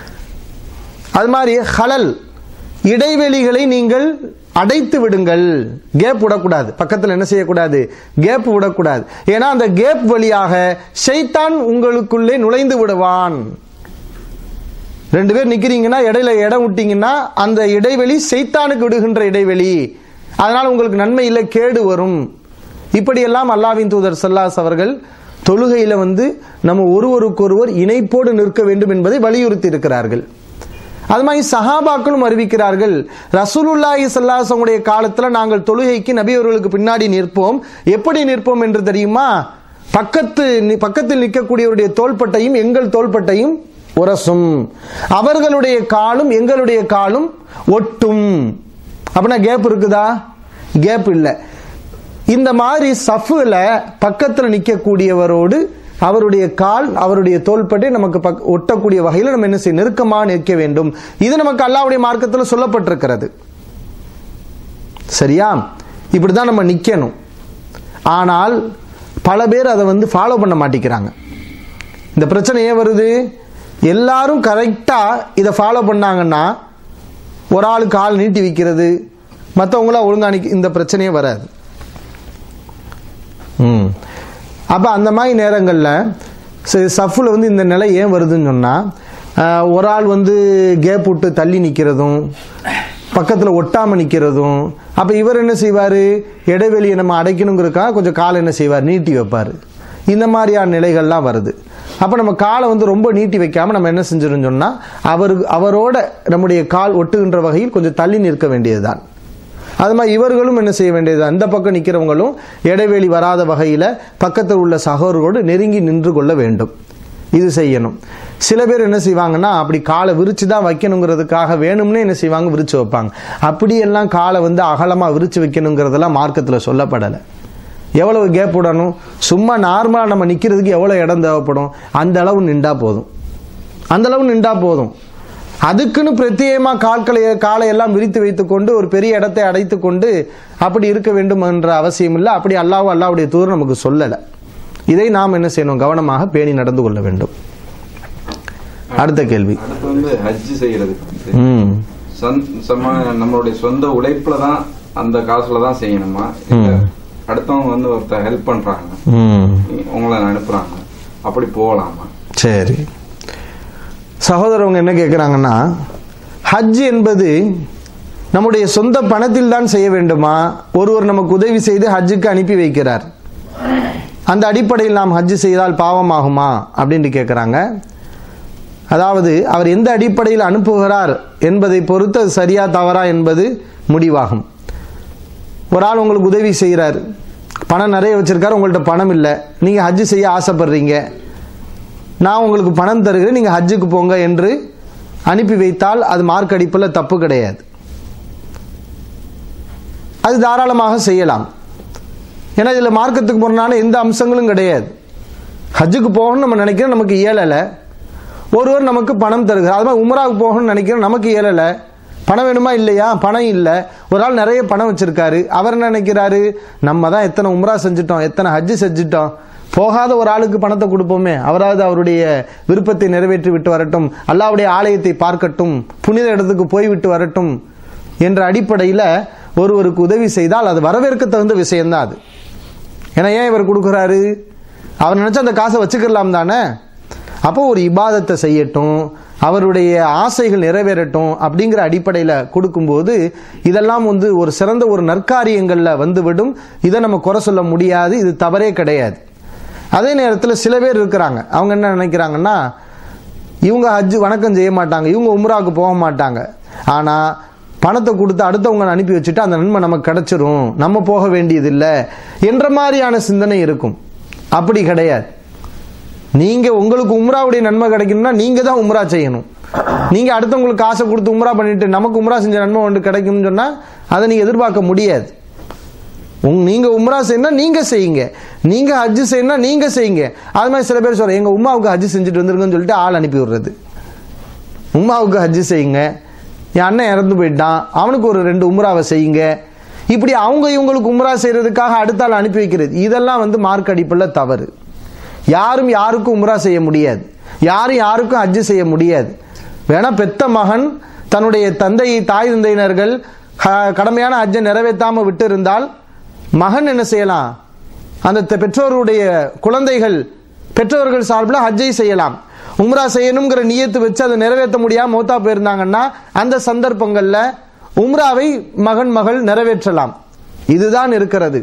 [SPEAKER 2] அது மாதிரி ஹலல் இடைவெளிகளை நீங்கள் அடைத்து விடுங்கள் கேப் விடக்கூடாது பக்கத்தில் என்ன செய்யக்கூடாது கேப் விடக்கூடாது ஏன்னா அந்த கேப் வழியாக ஷைத்தான் உங்களுக்குள்ளே நுழைந்து விடுவான் ரெண்டு பேர் நிக்கிறீங்கன்னா இடையில இடம் விட்டீங்கன்னா அந்த இடைவெளி சைத்தானுக்கு விடுகின்ற இடைவெளி அதனால உங்களுக்கு நன்மை இல்லை கேடு வரும் இப்படியெல்லாம் அல்லாவின் தூதர் சல்லாஸ் அவர்கள் தொழுகையில வந்து நம்ம ஒருவருக்கொருவர் இணைப்போடு நிற்க வேண்டும் என்பதை வலியுறுத்தி இருக்கிறார்கள் அது மாதிரி சஹாபாக்களும் அறிவிக்கிறார்கள் ரசூலுல்லாஹி ஸல்லல்லாஹு காலத்துல நாங்கள் தொழுகைக்கு நபி அவர்களுக்கு பின்னாடி நிற்போம் எப்படி நிற்போம் என்று தெரியுமா பக்கத்து நி- பக்கத்தில் நிற்கக்கூடியவருடைய தோள்பட்டையும் எங்கள் தோள்பட்டையும் உரசும் அவர்களுடைய காலும் எங்களுடைய காலும் ஒட்டும் அப்படின்னா கேப் இருக்குதா கேப் இல்லை இந்த மாதிரி சஃபுல பக்கத்துல நிற்கக்கூடியவரோடு அவருடைய கால் அவருடைய தோள்பட்டை நமக்கு பக்க- ஒட்டக்கூடிய வகையில் நம்ம என்ன செய்ய நெருக்கமாக நிற்க வேண்டும் இது நமக்கு அல்லாஹ்வுடைய மார்க்கத்தில் சொல்லப்பட்டிருக்கிறது சரியா இப்படிதான் நம்ம நிக்கணும் ஆனால் பல பேர் அதை வந்து ஃபாலோ பண்ண மாட்டேங்கிறாங்க இந்த பிரச்சனை ஏன் வருது எல்லாரும் கரெக்டா இதை ஃபாலோ பண்ணாங்கன்னா ஒரு ஆளு கால் நீட்டி வைக்கிறது மற்றவங்களாம் ஒழுங்கா நிக்க இந்த பிரச்சனையே வராது ம் அப்போ அந்த மாதிரி நேரங்களில் சஃப்பில் வந்து இந்த நிலை ஏன் வருதுன்னு சொன்னால் ஒரு ஆள் வந்து கேப் விட்டு தள்ளி நிற்கிறதும் பக்கத்தில் ஒட்டாம நிற்கிறதும் அப்போ இவர் என்ன செய்வார் இடைவெளியை நம்ம அடைக்கணுங்கிறதுக்காக கொஞ்சம் காலை என்ன செய்வார் நீட்டி வைப்பார் இந்த மாதிரியான நிலைகள்லாம் வருது அப்போ நம்ம காலை வந்து ரொம்ப நீட்டி வைக்காம நம்ம என்ன செஞ்சிடும் சொன்னால் அவரு அவரோட நம்முடைய கால் ஒட்டுகின்ற வகையில் கொஞ்சம் தள்ளி நிற்க வேண்டியதுதான் அது மாதிரி இவர்களும் என்ன செய்ய வேண்டியது அந்த பக்கம் நிற்கிறவங்களும் இடைவெளி வராத வகையில் பக்கத்தில் உள்ள சகோதரோடு நெருங்கி நின்று கொள்ள வேண்டும் இது செய்யணும் சில பேர் என்ன செய்வாங்கன்னா அப்படி காலை விரிச்சு தான் வைக்கணுங்கிறதுக்காக வேணும்னே என்ன செய்வாங்க விரிச்சு வைப்பாங்க அப்படியெல்லாம் காலை வந்து அகலமாக விரிச்சு வைக்கணுங்கிறதெல்லாம் மார்க்கத்தில் சொல்லப்படலை எவ்வளவு கேப் விடணும் சும்மா நார்மலாக நம்ம நிற்கிறதுக்கு எவ்வளோ இடம் தேவைப்படும் அந்த அளவு நின்றா போதும் அந்த அளவு நின்றா போதும் அதுக்குன்னு பிரத்யேகமா கால்களை காலை எல்லாம் விரித்து வைத்துக்கொண்டு ஒரு பெரிய இடத்தை அடைத்து கொண்டு அப்படி இருக்க வேண்டும் என்ற அவசியம் இல்லை அப்படி அல்லாஹ் அல்லாவுடைய தூரம் நமக்கு சொல்லலை இதை நாம் என்ன செய்யணும் கவனமாக பேணி நடந்து கொள்ள வேண்டும் அடுத்த கேள்வி
[SPEAKER 5] அடுத்து வந்து ஹஜ் செய்யறதுக்கு வந்து
[SPEAKER 2] ம்
[SPEAKER 5] சொந்த- சம நம்மளுடைய சொந்த உழைப்புல தான் அந்த காசுல தான் செய்யணுமா இல்ல அடுத்தவங்க வந்து ஒருத்தர் ஹெல்ப் பண்றாங்க
[SPEAKER 2] ம்
[SPEAKER 5] உங்களை அனுப்புறாங்க அப்படி போகலாமா
[SPEAKER 2] சரி சகோதரவங்க என்ன கேட்குறாங்கன்னா ஹஜ் என்பது நம்முடைய சொந்த பணத்தில் தான் செய்ய வேண்டுமா ஒருவர் நமக்கு உதவி செய்து ஹஜ்ஜுக்கு அனுப்பி வைக்கிறார் அந்த அடிப்படையில் நாம் ஹஜ் செய்தால் பாவமாகுமா அப்படின்னு கேட்குறாங்க அதாவது அவர் எந்த அடிப்படையில் அனுப்புகிறார் என்பதை பொறுத்து அது சரியா தவறா என்பது முடிவாகும் ஒரு ஆள் உங்களுக்கு உதவி செய்கிறார் பணம் நிறைய வச்சிருக்காரு உங்கள்ட்ட பணம் இல்லை நீங்கள் ஹஜ் செய்ய ஆசைப்படுறீங்க நான் உங்களுக்கு பணம் தருகிறேன் நீங்கள் ஹஜ்ஜுக்கு போங்க என்று அனுப்பி வைத்தால் அது மார்க் அடிப்பில் தப்பு கிடையாது அது தாராளமாக செய்யலாம் ஏன்னா இதில் மார்க்கத்துக்கு போறனால எந்த அம்சங்களும் கிடையாது ஹஜ்ஜுக்கு போகணும்னு நம்ம நினைக்கிறோம் நமக்கு இயலலை ஒருவர் நமக்கு பணம் தருகிறார் அது மாதிரி உம்ராவுக்கு போகணும்னு நினைக்கிறோம் நமக்கு இயலலை பணம் வேணுமா இல்லையா பணம் இல்லை ஒரு ஆள் நிறைய பணம் வச்சிருக்காரு அவர் என்ன நினைக்கிறாரு நம்ம தான் எத்தனை உம்ரா செஞ்சுட்டோம் எத்தனை ஹஜ்ஜு செஞ்சுட்டோம் போகாத ஒரு ஆளுக்கு பணத்தை கொடுப்போமே அவராவது அவருடைய விருப்பத்தை நிறைவேற்றி விட்டு வரட்டும் அல்லாவுடைய ஆலயத்தை பார்க்கட்டும் புனித இடத்துக்கு போய் விட்டு வரட்டும் என்ற அடிப்படையில் ஒருவருக்கு உதவி செய்தால் அது வரவேற்க தகுந்த விஷயம்தான் அது ஏன்னா ஏன் இவர் கொடுக்குறாரு அவர் நினைச்சா அந்த காசை வச்சுக்கலாம் தானே அப்போ ஒரு இபாதத்தை செய்யட்டும் அவருடைய ஆசைகள் நிறைவேறட்டும் அப்படிங்கிற அடிப்படையில் கொடுக்கும்போது இதெல்லாம் வந்து ஒரு சிறந்த ஒரு நற்காரியங்களில் வந்துவிடும் இதை நம்ம குறை சொல்ல முடியாது இது தவறே கிடையாது அதே நேரத்தில் சில பேர் இருக்கிறாங்க அவங்க என்ன நினைக்கிறாங்கன்னா இவங்க ஹஜ் வணக்கம் செய்ய மாட்டாங்க இவங்க உம்ராவுக்கு போக மாட்டாங்க ஆனால் பணத்தை கொடுத்து அடுத்தவங்க அனுப்பி வச்சுட்டு அந்த நன்மை நமக்கு கிடைச்சிரும் நம்ம போக வேண்டியதில்லை என்ற மாதிரியான சிந்தனை இருக்கும் அப்படி கிடையாது நீங்க உங்களுக்கு உம்ராவுடைய நன்மை கிடைக்கணும்னா நீங்க தான் உம்ரா செய்யணும் நீங்க அடுத்தவங்களுக்கு காசை கொடுத்து உம்ரா பண்ணிட்டு நமக்கு உம்ரா செஞ்ச நன்மை ஒன்று கிடைக்கும்னு சொன்னா அதை நீங்க எதிர்பார்க்க முடியாது உங் நீங்க உம்ரா செய்யணும் நீங்க செய்யுங்க நீங்க ஹஜ் செய்யணும் நீங்க செய்யுங்க அது மாதிரி சில பேர் சொல்ற எங்க உமாவுக்கு ஹஜ் செஞ்சுட்டு வந்துருங்கன்னு சொல்லிட்டு ஆள் அனுப்பி விடுறது உமாவுக்கு ஹஜ் செய்யுங்க என் அண்ணன் இறந்து போயிட்டான் அவனுக்கு ஒரு ரெண்டு உம்ராவை செய்யுங்க இப்படி அவங்க இவங்களுக்கு உம்ரா செய்யறதுக்காக அடுத்த ஆள் அனுப்பி வைக்கிறது இதெல்லாம் வந்து மார்க் அடிப்பில் தவறு யாரும் யாருக்கும் உம்ரா செய்ய முடியாது யாரும் யாருக்கும் ஹஜ் செய்ய முடியாது வேணா பெத்த மகன் தன்னுடைய தந்தை தாய் தந்தையினர்கள் ஹ- கடமையான ஹஜ்ஜை நிறைவேற்றாம விட்டு இருந்தால் மகன் என்ன செய்யலாம் அந்த த- பெற்றோருடைய குழந்தைகள் பெற்றோர்கள் சார்பில் ஹஜ்ஜை செய்யலாம் உம்ரா செய்யணுங்கிற நியத்து வச்சு அதை நிறைவேற்ற முடியாம மௌத்தா போயிருந்தாங்கன்னா அந்த சந்தர்ப்பங்கள்ல உம்ராவை மகன் மகள் நிறைவேற்றலாம் இதுதான் இருக்கிறது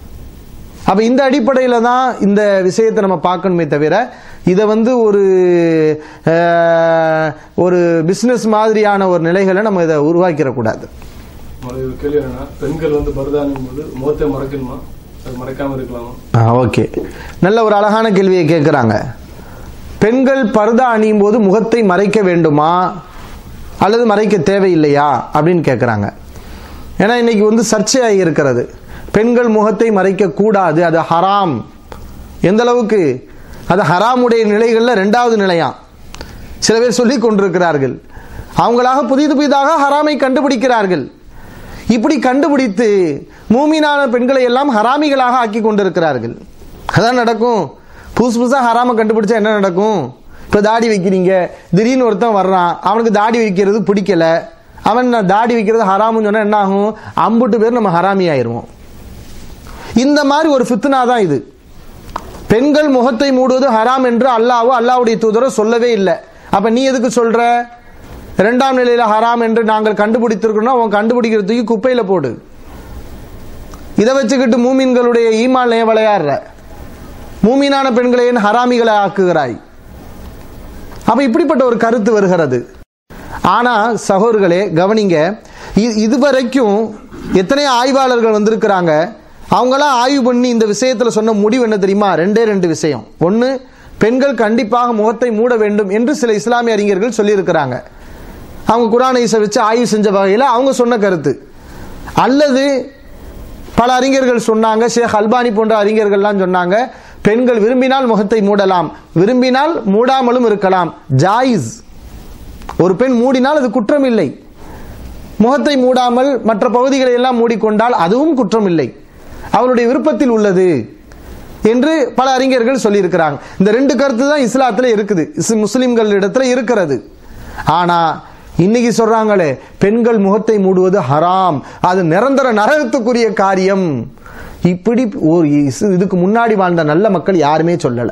[SPEAKER 2] அப்ப இந்த அடிப்படையில தான் இந்த விஷயத்தை நம்ம பார்க்கணுமே தவிர இதை வந்து ஒரு அஹ், ஒரு பிசினஸ் மாதிரியான ஒரு நிலைகளை நம்ம இதை உருவாக்கிடக்கூடாது
[SPEAKER 3] ஒரு கேள்வி என்னன்னா பெண்கள் வந்து பரதானியும் போது முகத்தை மறைக்கணுமா அது மறைக்காம இருக்கலாமா
[SPEAKER 2] ஓகே நல்ல ஒரு அழகான கேள்வியை கேட்குறாங்க பெண்கள் பர்தா அணியும் போது முகத்தை மறைக்க வேண்டுமா அல்லது மறைக்க தேவையில்லையா அப்படின்னு கேட்குறாங்க ஏன்னா இன்னைக்கு வந்து சர்ச்சையாகி இருக்கிறது பெண்கள் முகத்தை மறைக்க கூடாது அது ஹராம் எந்த அளவுக்கு அது ஹராமுடைய நிலைகளில் ரெண்டாவது நிலையாம் சில பேர் சொல்லிக் கொண்டிருக்கிறார்கள் அவங்களாக புதிது புதிதாக ஹராமை கண்டுபிடிக்கிறார்கள் இப்படி கண்டுபிடித்து மூமினான பெண்களை எல்லாம் ஹராமிகளாக ஆக்கி கொண்டிருக்கிறார்கள் அதான் நடக்கும் புதுசு புதுசா ஹராம கண்டுபிடிச்சா என்ன நடக்கும் இப்ப தாடி வைக்கிறீங்க திடீர்னு ஒருத்தன் வர்றான் அவனுக்கு தாடி வைக்கிறது பிடிக்கல அவன் நான் தாடி வைக்கிறது ஹராமுன்னு சொன்னா என்ன ஆகும் அம்புட்டு பேர் நம்ம ஹராமி ஆயிருவோம் இந்த மாதிரி ஒரு ஃபித்னா தான் இது பெண்கள் முகத்தை மூடுவது ஹராம் என்று அல்லாஹ்வோ அல்லாஹ்வுடைய தூதரோ சொல்லவே இல்லை அப்ப நீ எதுக்கு சொல்ற இரண்டாம் நிலையில ஹராம் என்று நாங்கள் கண்டுபிடித்திருக்கோம்னா அவன் கண்டுபிடிக்கிறதுக்கு குப்பையில போடு இதை வச்சுக்கிட்டு மூமின்களுடைய ஈமான் ஏன் விளையாடுற மூமீனான பெண்களை ஏன் ஹராமிகளை ஆக்குகிறாய் அப்ப இப்படிப்பட்ட ஒரு கருத்து வருகிறது ஆனா சகோதரர்களே கவனிங்க இ- இதுவரைக்கும் எத்தனை ஆய்வாளர்கள் வந்திருக்கிறாங்க அவங்களாம் ஆய்வு பண்ணி இந்த விஷயத்துல சொன்ன முடிவு என்ன தெரியுமா ரெண்டே ரெண்டு விஷயம் ஒன்னு பெண்கள் கண்டிப்பாக முகத்தை மூட வேண்டும் என்று சில இஸ்லாமிய அறிஞர்கள் சொல்லியிருக்கிறாங்க அவங்க குரானைசை வச்சு ஆய்வு செஞ்ச வகையில் அவங்க சொன்ன கருத்து அல்லது பல அறிஞர்கள் சொன்னாங்க ஷேக் அல்பானி போன்ற அறிஞர்கள்லாம் சொன்னாங்க பெண்கள் விரும்பினால் முகத்தை மூடலாம் விரும்பினால் மூடாமலும் இருக்கலாம் ஜாயிஸ் ஒரு பெண் மூடினால் அது குற்றம் இல்லை முகத்தை மூடாமல் மற்ற பகுதிகளை எல்லாம் மூடிக்கொண்டால் அதுவும் குற்றம் இல்லை அவளுடைய விருப்பத்தில் உள்ளது என்று பல அறிஞர்கள் சொல்லியிருக்கிறாங்க இந்த ரெண்டு கருத்து தான் இஸ்லாத்துல இருக்குது இஸ் முஸ்லிம்கள் இடத்துல இருக்கிறது ஆனா இன்னைக்கு சொல்றாங்களே பெண்கள் முகத்தை மூடுவது ஹராம் அது நிரந்தர நரகத்துக்குரிய காரியம் இப்படி ஒரு இஸ்- இதுக்கு முன்னாடி வாழ்ந்த நல்ல மக்கள் யாருமே சொல்லல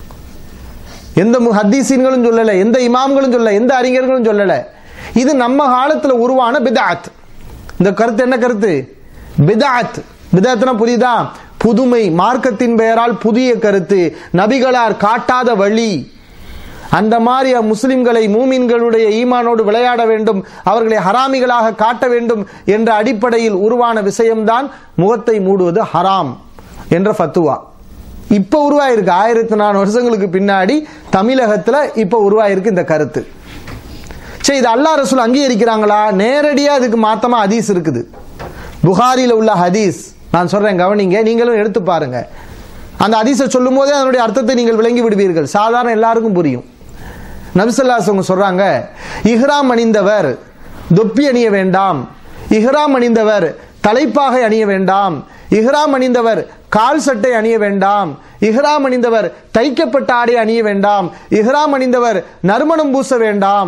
[SPEAKER 2] எந்த மு- ஹத்தீசீன்களும் சொல்லல எந்த இமாம்களும் சொல்லல எந்த அறிஞர்களும் சொல்லல இது நம்ம காலத்துல உருவான பிதாத் இந்த கருத்து என்ன கருத்து பிதாத் பிதாத்னா புரியுதா புதுமை மார்க்கத்தின் பெயரால் புதிய கருத்து நபிகளார் காட்டாத வழி அந்த மாதிரி முஸ்லிம்களை மூமின்களுடைய ஈமானோடு விளையாட வேண்டும் அவர்களை ஹராமிகளாக காட்ட வேண்டும் என்ற அடிப்படையில் உருவான விஷயம்தான் முகத்தை மூடுவது ஹராம் என்ற ஃபத்துவா இப்ப உருவாயிருக்கு ஆயிரத்தி நானூறு வருஷங்களுக்கு பின்னாடி தமிழகத்துல இப்ப உருவாயிருக்கு இந்த கருத்து சரி இது அல்லாஹ் ரசூல் அங்கீகரிக்கிறாங்களா நேரடியா அதுக்கு மாத்தமா ஹதீஸ் இருக்குது புகாரில உள்ள ஹதீஸ் நான் சொல்றேன் கவனிங்க நீங்களும் எடுத்து பாருங்க அந்த ஹதீஸை சொல்லும் போதே அதனுடைய அர்த்தத்தை நீங்கள் விளங்கி விடுவீர்கள் சாதாரண எல்லாருக்கும் புரியும் நபிசல்லாஸ் அவங்க சொல்றாங்க இஹ்ராம் அணிந்தவர் தொப்பி அணிய வேண்டாம் இஹ்ராம் அணிந்தவர் தலைப்பாகை அணிய வேண்டாம் இஹ்ராம் அணிந்தவர் கால் சட்டை அணிய வேண்டாம் இஹ்ராம் அணிந்தவர் தைக்கப்பட்ட ஆடை அணிய வேண்டாம் இஹ்ராம் அணிந்தவர் நறுமணம் பூச வேண்டாம்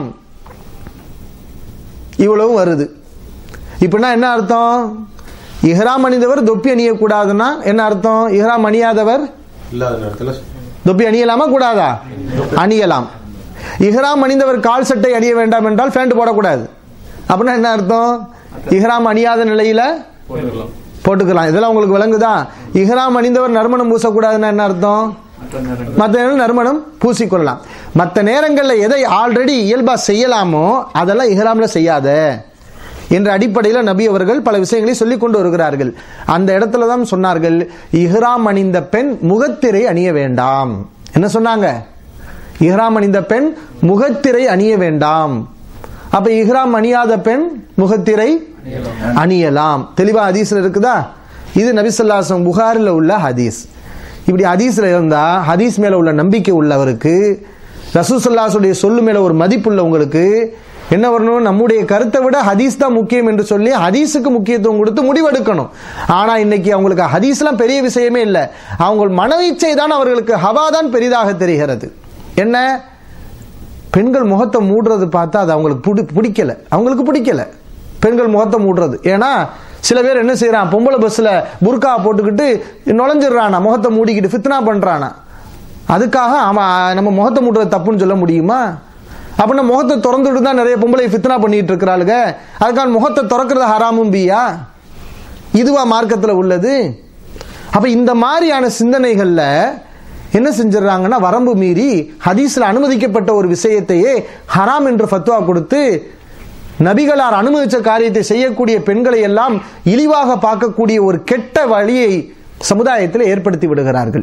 [SPEAKER 2] இவ்வளவும் வருது இப்படின்னா என்ன அர்த்தம் இஹ்ராம் அணிந்தவர் தொப்பி அணியக்கூடாதுன்னா என்ன அர்த்தம் இஹ்ராம் அணியாதவர்
[SPEAKER 3] இல்லாத நேரத்துல
[SPEAKER 2] தொப்பி அணியலாமா கூடாதா அணியலாம் இஹ்ராம் அணிந்தவர் கால் சட்டை அணிய வேண்டாம் என்றால் பேண்ட் போடக்கூடாது அப்படின்னா என்ன அர்த்தம் இஹ்ராம் அணியாத நிலையில
[SPEAKER 3] போட்டுக்கலாம்
[SPEAKER 2] போட்டுக்கலாம் இதெல்லாம் உங்களுக்கு விளங்குதா இஹ்ராம் அணிந்தவர் நறுமணம் பூசக்கூடாதுன்னா என்ன அர்த்தம்
[SPEAKER 4] மற்ற நேரங்கள்
[SPEAKER 2] மற்ற நேரம் நறுமணம் பூசிக்கொள்ளலாம் மற்ற நேரங்களில் எதை ஆல்ரெடி இயல்பா செய்யலாமோ அதெல்லாம் இஹ்ராம்ல செய்யாத என்ற அடிப்படையில் நபி அவர்கள் பல விஷயங்களை சொல்லிக் கொண்டு வருகிறார்கள் அந்த இடத்துல தான் சொன்னார்கள் இஹ்ராம் அணிந்த பெண் முகத்திரை அணிய வேண்டாம் என்ன சொன்னாங்க இஹ்ராம் அணிந்த பெண் முகத்திரை அணிய வேண்டாம் அப்ப இஹ்ராம் அணியாத பெண் முகத்திரை அணியலாம் தெளிவா ஹதீஸ்ல இருக்குதா இது நபிசல்லாசம் புகாரில் உள்ள ஹதீஸ் இப்படி ஹதீஸ்ல இருந்தா ஹதீஸ் மேல உள்ள நம்பிக்கை உள்ளவருக்கு ரசூசல்லாசுடைய சொல்லு மேல ஒரு மதிப்பு உள்ளவங்களுக்கு என்ன வரணும் நம்முடைய கருத்தை விட ஹதீஸ் தான் முக்கியம் என்று சொல்லி ஹதீஸுக்கு முக்கியத்துவம் கொடுத்து முடிவெடுக்கணும் ஆனா இன்னைக்கு அவங்களுக்கு ஹதீஸ்லாம் பெரிய விஷயமே இல்லை அவங்க மனவீச்சை தான் அவர்களுக்கு ஹவா தான் பெரிதாக தெரிகிறது என்ன பெண்கள் முகத்தை மூடுறது பார்த்தா அது அவங்களுக்கு பிடி- பிடிக்கல அவங்களுக்கு பிடிக்கல பெண்கள் முகத்தை மூடுறது ஏன்னா சில பேர் என்ன செய்யறான் பொம்பளை பஸ்ல புர்கா போட்டுக்கிட்டு நுழைஞ்சிடுறானா முகத்தை மூடிக்கிட்டு ஃபித்னா பண்றானா அதுக்காக அவன் நம்ம முகத்தை மூடுறது தப்புன்னு சொல்ல முடியுமா அப்படின்னா முகத்தை திறந்துட்டு தான் நிறைய பொம்பளை ஃபித்னா பண்ணிட்டு இருக்கிறாளுங்க அதுக்கான முகத்தை திறக்கிறது ஹராமும் பியா இதுவா மார்க்கத்தில் உள்ளது அப்ப இந்த மாதிரியான சிந்தனைகள்ல என்ன செஞ்சிடறாங்கன்னா வரம்பு மீறி ஹதீஸ்ல அனுமதிக்கப்பட்ட ஒரு விஷயத்தையே ஹராம் என்று ஃபத்வா கொடுத்து நபிகளார் அனுமதிச்ச காரியத்தை செய்யக்கூடிய பெண்களை எல்லாம் இழிவாக பார்க்கக்கூடிய ஒரு கெட்ட வழியை சமுதாயத்தில் ஏற்படுத்தி விடுகிறார்கள்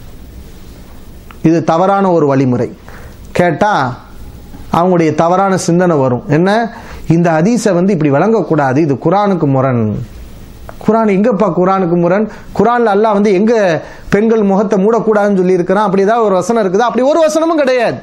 [SPEAKER 2] இது தவறான ஒரு வழிமுறை கேட்டா அவங்களுடைய தவறான சிந்தனை வரும் என்ன இந்த ஹதீஸை வந்து இப்படி வழங்கக்கூடாது இது குரானுக்கு முரண் குரான் எங்கப்பா குரானுக்கு முரண் குரான்ல அல்லாஹ் வந்து எங்க பெண்கள் முகத்தை மூடக்கூடாதுன்னு சொல்லி இருக்கிறான் அப்படி ஏதாவது ஒரு வசனம் இருக்குதா அப்படி ஒரு வசனமும் கிடையாது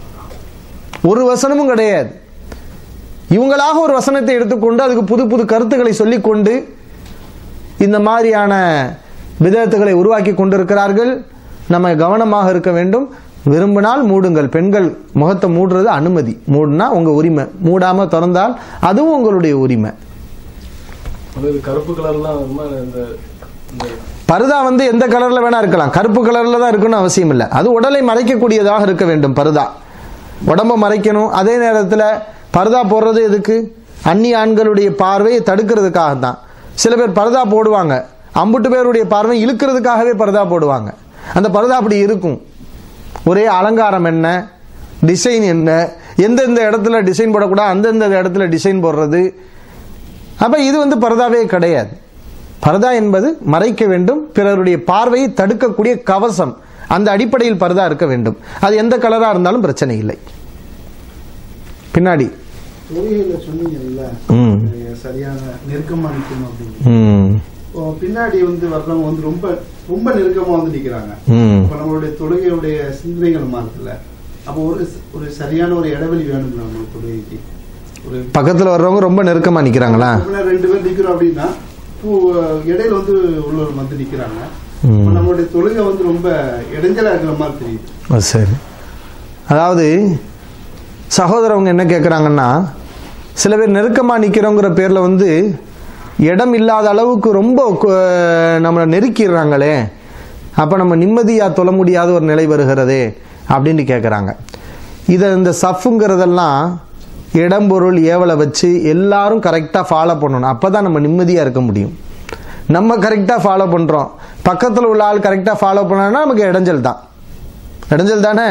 [SPEAKER 2] ஒரு வசனமும் கிடையாது இவங்களாக ஒரு வசனத்தை எடுத்துக்கொண்டு அதுக்கு புது புது கருத்துக்களை சொல்லிக்கொண்டு இந்த மாதிரியான விதத்துகளை உருவாக்கி கொண்டிருக்கிறார்கள் நம்ம கவனமாக இருக்க வேண்டும் விரும்பினால் மூடுங்கள் பெண்கள் முகத்தை மூடுறது அனுமதி மூடுனா உங்க உரிமை மூடாம திறந்தால் அதுவும் உங்களுடைய உரிமை
[SPEAKER 3] வந்து இது கருப்பு கலர்லாம் ரொம்ப இந்த இந்த
[SPEAKER 2] பருதா வந்து எந்த கலர்ல வேணா இருக்கலாம் கருப்பு கலர்ல தான் இருக்கணும்னு அவசியம் இல்லை அது உடலை மறைக்கக்கூடியதாக இருக்க வேண்டும் பருதா உடம்ப மறைக்கணும் அதே நேரத்தில் பர்தா போடுறது எதுக்கு அந்நிய ஆண்களுடைய பார்வையை தடுக்கிறதுக்காக தான் சில பேர் பர்தா போடுவாங்க அம்புட்டு பேருடைய பார்வை இழுக்கிறதுக்காகவே பர்தா போடுவாங்க அந்த பர்தா அப்படி இருக்கும் ஒரே அலங்காரம் என்ன டிசைன் என்ன எந்தெந்த இடத்துல டிசைன் போடக்கூடாது அந்தந்த இடத்துல டிசைன் போடுறது அப்ப இது வந்து பரதாவே கிடையாது பரதா என்பது மறைக்க வேண்டும் பிறருடைய பார்வையை தடுக்கக்கூடிய கவசம் அந்த அடிப்படையில் பரதா இருக்க வேண்டும் அது எந்த கலரா இருந்தாலும் பிரச்சனை இல்லை பின்னாடி
[SPEAKER 7] தொழுகையில சொன்னீங்கல்ல
[SPEAKER 2] ம்.
[SPEAKER 7] அஹ் சரியான நெருக்கமா நிக்கணும் அப்படின்னு
[SPEAKER 2] ம்,
[SPEAKER 7] இப்போ பின்னாடி வந்து வர்றவங்க வந்து ரொம்ப ரொம்ப நெருக்கமா வந்து நிக்கிறாங்க
[SPEAKER 2] ம்.
[SPEAKER 7] இப்ப நம்மளுடைய தொழுகையுடைய சிந்தனைகள் மாறுதுல அப்போ ஒரு ஒரு சரியான ஒரு இடைவெளி வேணும் நம்ம தொழுகைக்கு ஒரு
[SPEAKER 2] பக்கத்துல வர்றவங்க ரொம்ப நெருக்கமா நிக்கிறாங்களா
[SPEAKER 7] இப்ப நான் ரெண்டு பேர் நிக்கிறோம் அப்படின்னா இப்போ இடையில வந்து உள்ளவர் வந்து நிக்கிறாங்க
[SPEAKER 2] ம்.
[SPEAKER 7] அப்ப நம்மளுடைய தொழுகை வந்து ரொம்ப இடைஞ்சலா இருக்கிற மாதிரி தெரியுது
[SPEAKER 2] அது சரி அதாவது சகோதரவங்க என்ன கேட்குறாங்கன்னா சில பேர் நெருக்கமாக நிற்கிறோங்கிற பேரில் வந்து இடம் இல்லாத அளவுக்கு ரொம்ப கு- நம்மளை நெருக்கிடுறாங்களே அப்போ நம்ம நிம்மதியாக தொழ முடியாத ஒரு நிலை வருகிறதே அப்படின்னு கேட்குறாங்க இதை இந்த சஃப்புங்கிறதெல்லாம் இடம் பொருள் ஏவலை வச்சு எல்லாரும் கரெக்டாக ஃபாலோ பண்ணணும் அப்போ தான் நம்ம நிம்மதியாக இருக்க முடியும் நம்ம கரெக்டாக ஃபாலோ பண்ணுறோம் பக்கத்தில் உள்ள ஆள் கரெக்டாக ஃபாலோ பண்ணாங்கன்னா நமக்கு இடைஞ்சல் தான் இடைஞ்சல் தானே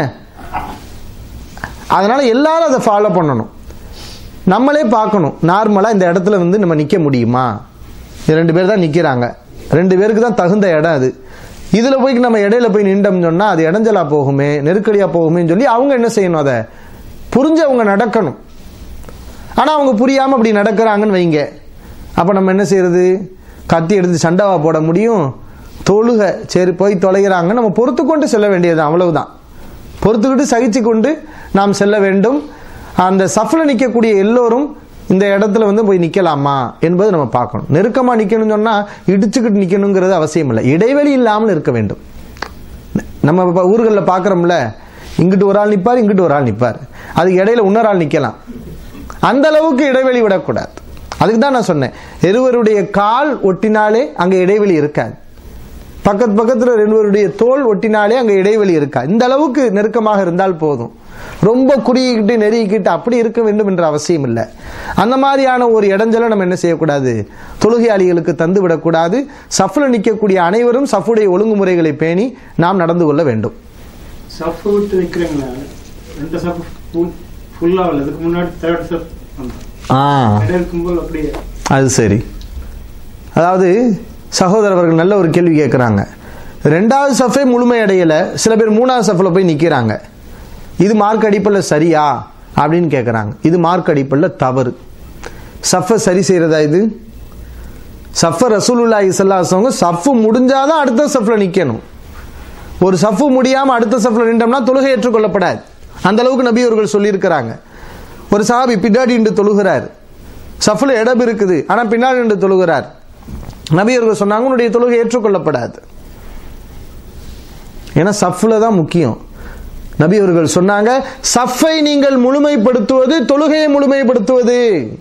[SPEAKER 2] அதனால எல்லாரும் அதை ஃபாலோ பண்ணணும் நம்மளே பார்க்கணும் நார்மலாக இந்த இடத்துல வந்து நம்ம நிற்க முடியுமா இது ரெண்டு பேர் தான் நிற்கிறாங்க ரெண்டு பேருக்கு தான் தகுந்த இடம் அது இதில் போய் நம்ம இடையில போய் நின்றோம்னு சொன்னால் அது இடைஞ்சலா போகுமே நெருக்கடியாக போகுமேன்னு சொல்லி அவங்க என்ன செய்யணும் அதை புரிஞ்சு அவங்க நடக்கணும் ஆனால் அவங்க புரியாமல் அப்படி நடக்கிறாங்கன்னு வைங்க அப்போ நம்ம என்ன செய்யறது கத்தி எடுத்து சண்டாவா போட முடியும் தொழுக சரி போய் தொலைகிறாங்க நம்ம பொறுத்து கொண்டு செல்ல வேண்டியது அவ்வளவுதான் பொறுத்துக்கிட்டு சகிச்சு கொண்டு நாம் செல்ல வேண்டும் அந்த சஃப்ல நிற்கக்கூடிய எல்லோரும் இந்த இடத்துல வந்து போய் நிற்கலாமா என்பது நம்ம பார்க்கணும் நெருக்கமாக நிற்கணும்னு சொன்னால் இடிச்சுக்கிட்டு நிற்கணுங்கிறது அவசியம் இல்லை இடைவெளி இல்லாமல் இருக்க வேண்டும் நம்ம இப்போ ஊர்களில் பார்க்குறோம்ல இங்கிட்டு ஒரு ஆள் நிற்பார் இங்கிட்டு ஒரு ஆள் நிற்பார் அதுக்கு இடையில இன்னொரு ஆள் நிற்கலாம் அந்த அளவுக்கு இடைவெளி விடக்கூடாது அதுக்கு தான் நான் சொன்னேன் இருவருடைய கால் ஒட்டினாலே அங்கே இடைவெளி இருக்காது பக்கத்து பக்கத்தில் ரெண்டுவருடைய தோல் ஒட்டினாலே அங்கே இடைவெளி இருக்கா இந்த அளவுக்கு நெருக்கமாக இருந்தால் போதும் ரொம்ப குறுகிக்கிட்டு நெருகிக்கிட்டு அப்படி இருக்க வேண்டும் என்ற அவசியம் இல்லை அந்த மாதிரியான ஒரு இடைஞ்சலை நம்ம என்ன செய்யக்கூடாது தொழுகையாளிகளுக்கு தந்து விடக்கூடாது சஃப்ல நிற்கக்கூடிய அனைவரும் சஃபுடைய ஒழுங்குமுறைகளை பேணி நாம் நடந்து கொள்ள வேண்டும்
[SPEAKER 8] சஃப் விட்டு நிக்கிறீங்களா ரெண்டு சஃப் ஃபுல்லா இல்லை இதுக்கு முன்னாடி தேர்ட் சஃப்
[SPEAKER 2] ஆ
[SPEAKER 8] இடம் இருக்கும்போது அப்படியே
[SPEAKER 2] அது சரி அதாவது சகோதரர்கள் நல்ல ஒரு கேள்வி கேட்குறாங்க ரெண்டாவது சஃபே முழுமை அடையல சில பேர் மூணாவது சஃபில் போய் நிற்கிறாங்க இது மார்க் அடிப்படையில் சரியா அப்படின்னு கேட்குறாங்க இது மார்க் அடிப்படையில் தவறு சஃபை சரி செய்கிறதா இது சஃப ரசூலுல்லாஹி ஸல்லல்லாஹு சஃப்பு முடிஞ்சாதான் அடுத்த சஃப்ல நிற்கணும் ஒரு சஃப்பு முடியாம அடுத்த சஃப்ல நின்றோம்னா தொழுகை ஏற்றுக்கொள்ளப்படாது அந்த அளவுக்கு நபி அவர்கள் சொல்லியிருக்கிறாங்க ஒரு சாபி பின்னாடி நின்று தொழுகிறார் சஃப்ல இடம் இருக்குது ஆனா பின்னாடி நின்று தொழுகிறார் நபி அவர்கள் சொன்னாங்க உன்னுடைய தொழுகை ஏற்றுக்கொள்ளப்படாது ஏன்னா சஃப்ல தான் முக்கியம் நபி அவர்கள் சொன்னாங்க சஃப்பை நீங்கள் முழுமைப்படுத்துவது தொழுகையை முழுமைப்படுத்துவது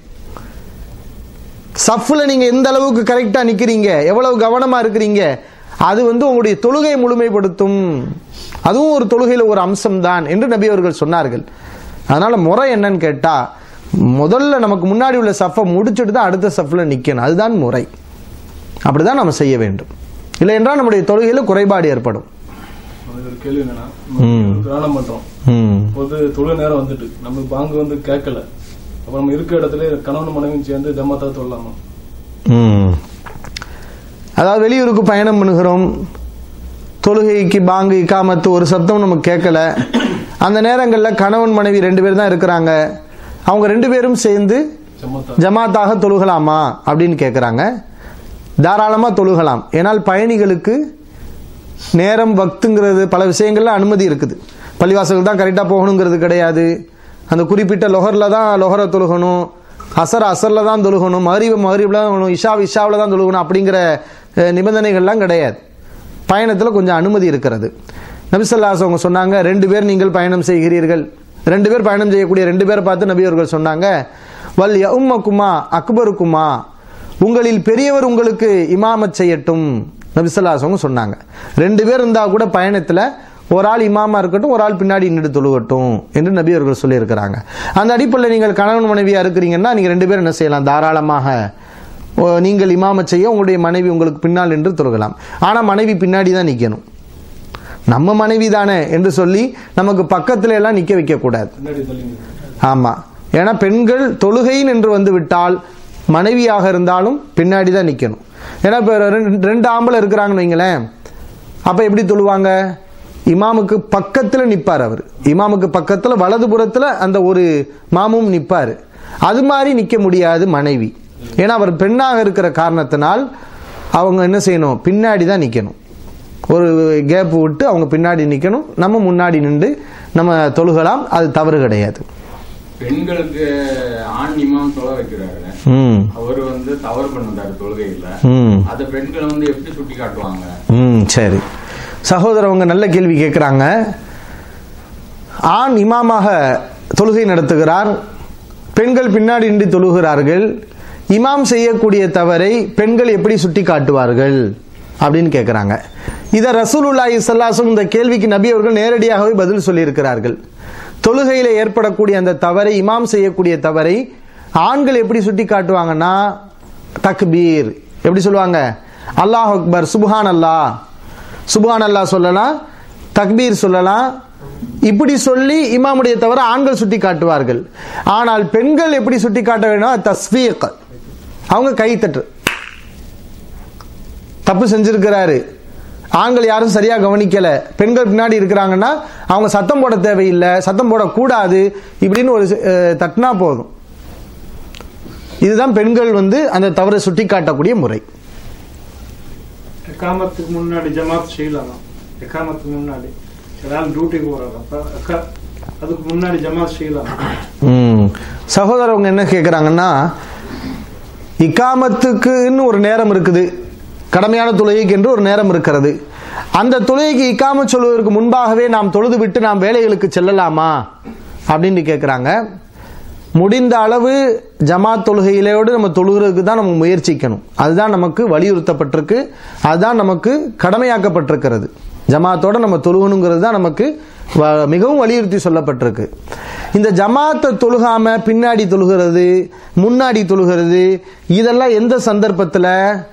[SPEAKER 2] சஃப்ல நீங்க எந்த அளவுக்கு கரெக்டா நிக்கிறீங்க எவ்வளவு கவனமா இருக்கிறீங்க அது வந்து உங்களுடைய தொழுகையை முழுமைப்படுத்தும் அதுவும் ஒரு தொழுகையில ஒரு அம்சம் தான் என்று நபி அவர்கள் சொன்னார்கள் அதனால முறை என்னன்னு கேட்டா முதல்ல நமக்கு முன்னாடி உள்ள சஃபை முடிச்சுட்டு தான் அடுத்த சஃப்ல நிக்கணும் அதுதான் முறை அப்படிதான் நம்ம செய்ய வேண்டும் இல்லை என்றால் நம்முடைய தொழுகையில குறைபாடு ஏற்படும்
[SPEAKER 3] அது ஒரு கேள்வி என்னன்னா
[SPEAKER 2] ம்.
[SPEAKER 3] நம்ம தியானம் பண்றோம்
[SPEAKER 2] ம்.
[SPEAKER 3] பொது தொழு நேரம் வந்துட்டு நமக்கு பாங்கு வந்து கேட்கல அப்ப நம்ம இருக்க இடத்துல கணவன் மனைவியும் சேர்ந்து ஜமாத்தா தொழலாமா
[SPEAKER 2] ம். அதாவது வெளியூருக்கு பயணம் பண்ணுகிறோம் தொழுகைக்கு பாங்கு இக்காமத்து ஒரு சப்தம் நமக்கு கேட்கல அந்த நேரங்களில் கணவன் மனைவி ரெண்டு பேர் தான் இருக்கிறாங்க அவங்க ரெண்டு பேரும் சேர்ந்து
[SPEAKER 3] ஜமாத்தா
[SPEAKER 2] ஜமாத்தாக தொழுகலாமா அப்படின்னு கேட்குறாங்க தாராளமாக தொழுகலாம் ஏனால் பயணிகளுக்கு நேரம் வக்துங்கிறது பல விஷயங்கள்ல அனுமதி இருக்குது பள்ளிவாசலுக்கு தான் கரெக்டாக போகணுங்கிறது கிடையாது அந்த குறிப்பிட்ட லொஹரில் தான் லொஹரை தொழுகணும் அசர் அசரில் தான் தொழுகணும் மகரீப மகரீபில் தான் தொழுகணும் இஷா இஷாவில் தான் தொழுகணும் அப்படிங்கிற அஹ், நிபந்தனைகள்லாம் கிடையாது பயணத்தில் கொஞ்சம் அனுமதி இருக்கிறது நபிசல்லாஸ் அவங்க சொன்னாங்க ரெண்டு பேர் நீங்கள் பயணம் செய்கிறீர்கள் ரெண்டு பேர் பயணம் செய்யக்கூடிய ரெண்டு பேரை பார்த்து நபி அவர்கள் சொன்னாங்க வல் யஉம்மக்குமா அக்பருக்குமா உங்களில் பெரியவர் உங்களுக்கு இமாமத் செய்யட்டும் நபிசல்லாஸ் அவங்க சொன்னாங்க ரெண்டு பேர் இருந்தா கூட பயணத்துல ஒரு ஆள் இமாமா இருக்கட்டும் ஒரு ஆள் பின்னாடி நின்று தொழுகட்டும் என்று நபி அவர்கள் சொல்லியிருக்கிறாங்க அந்த அடிப்படையில் நீங்கள் கணவன் மனைவியா இருக்கிறீங்கன்னா நீங்க ரெண்டு பேரும் என்ன செய்யலாம் தாராளமாக ஓ, நீங்கள் இமாம செய்ய உங்களுடைய மனைவி உங்களுக்கு பின்னால் நின்று தொழுகலாம் ஆனா மனைவி பின்னாடி தான் நிக்கணும் நம்ம மனைவி தானே என்று சொல்லி நமக்கு பக்கத்துல எல்லாம் நிக்க வைக்க கூடாது
[SPEAKER 3] பின்னாடி தள்ளிங்க
[SPEAKER 2] ஆமா ஏன்னா பெண்கள் தொழுகையின் என்று வந்து விட்டால் மனைவியாக இருந்தாலும் பின்னாடி தான் நிக்கணும் ஏன்னா இப்ப ரெண்டு- ரெண்டு ஆம்பளை இருக்கிறாங்கன்னு வைங்களேன் அப்ப எப்படி தொழுவாங்க இமாமுக்கு பக்கத்துல நிப்பார் அவர் இமாமுக்கு பக்கத்துல வலதுபுறத்துல அந்த ஒரு மாமும் நிப்பாரு அது மாதிரி நிக்க முடியாது மனைவி ஏன்னா அவர் பெண்ணாக இருக்கிற காரணத்தினால் அவங்க என்ன செய்யணும் பின்னாடி தான் நிக்கணும் ஒரு கேப் விட்டு அவங்க பின்னாடி நிக்கணும் நம்ம முன்னாடி நின்று நம்ம தொழுகலாம் அது தவறு கிடையாது
[SPEAKER 9] பெண்களுக்கு ஆண் இமாம் தொலை வைக்கிறாரு
[SPEAKER 2] ம்
[SPEAKER 9] அவர் வந்து தவறு பண்ணுறாரு தொழுகையில
[SPEAKER 2] ம்
[SPEAKER 9] அத பெண்கள் வந்து எப்படி சுட்டி காட்டுவாங்க
[SPEAKER 2] ம் சரி சகோதரர் அவங்க நல்ல கேள்வி கேட்குறாங்க ஆண் இமாமாக தொழுகை நடத்துகிறார் பெண்கள் பின்னாடி நின்று தொழுகிறார்கள் இமாம் செய்யக்கூடிய தவறை பெண்கள் எப்படி சுட்டி காட்டுவார்கள் அப்படின்னு கேட்குறாங்க இதை ரசூலுல்லாஹி ஸல்லல்லாஹு இந்த கேள்விக்கு நபி அவர்கள் நேரடியாகவே பதில் சொல்லியிருக்கிறார்கள் தொழுகையில ஏற்படக்கூடிய அந்த தவறை இமாம் செய்யக்கூடிய தவறை ஆண்கள் எப்படி சுட்டி காட்டுவாங்கன்னா தக்பீர் எப்படி சொல்லுவாங்க அல்லாஹ் அக்பர் சுப்ஹான் அல்லாஹ் சுப்ஹான் அல்லாஹ் சொல்லலாம் தக்பீர் சொல்லலாம் இப்படி சொல்லி இமாமுடைய தவிர ஆண்கள் சுட்டி காட்டுவார்கள் ஆனால் பெண்கள் எப்படி சுட்டி காட்ட வேண்டும் தஸ்வீக் அவங்க கை தட்டு தப்பு செஞ்சிருக்கிறாரு ஆண்கள் யாரும் சரியா கவனிக்கல பெண்கள் பின்னாடி இருக்கிறாங்கன்னா அவங்க சத்தம் போட தேவையில்லை சத்தம் போடக்கூடாது இப்படின்னு ஒரு அஹ், தட்டினா போதும் இதுதான் பெண்கள் வந்து அந்த தவறை சுட்டி காட்டக்கூடிய முறை
[SPEAKER 8] எக்காமத்துக்கு முன்னாடி ஜமாத் செய்யலாம் எக்காமத்துக்கு முன்னாடி ஏதாவது டியூட்டிக்கு போறாங்க அப்ப அக்கா- அதுக்கு முன்னாடி ஜமாத் செய்யலாம்
[SPEAKER 2] ம். சகோதரர் அவங்க என்ன கேட்குறாங்கன்னா இக்காமத்துக்குன்னு ஒரு நேரம் இருக்குது கடமையான தொழுகைக்கு என்று ஒரு நேரம் இருக்கிறது அந்த தொழுகைக்கு இக்காம சொல்வதற்கு முன்பாகவே நாம் தொழுது விட்டு நாம் வேலைகளுக்கு செல்லலாமா அப்படின்னு கேட்குறாங்க முடிந்த அளவு ஜமாத் தொழுகையிலோடு நம்ம தொழுகிறதுக்கு தான் நம்ம முயற்சிக்கணும் அதுதான் நமக்கு வலியுறுத்தப்பட்டிருக்கு அதுதான் நமக்கு கடமையாக்கப்பட்டிருக்கிறது ஜமாத்தோட நம்ம தொழுகணுங்கிறது தான் நமக்கு வ- மிகவும் வலியுறுத்தி சொல்லப்பட்டிருக்கு இந்த ஜமாத்தை தொழுகாம பின்னாடி தொழுகிறது முன்னாடி தொழுகிறது இதெல்லாம் எந்த சந்தர்ப்பத்தில்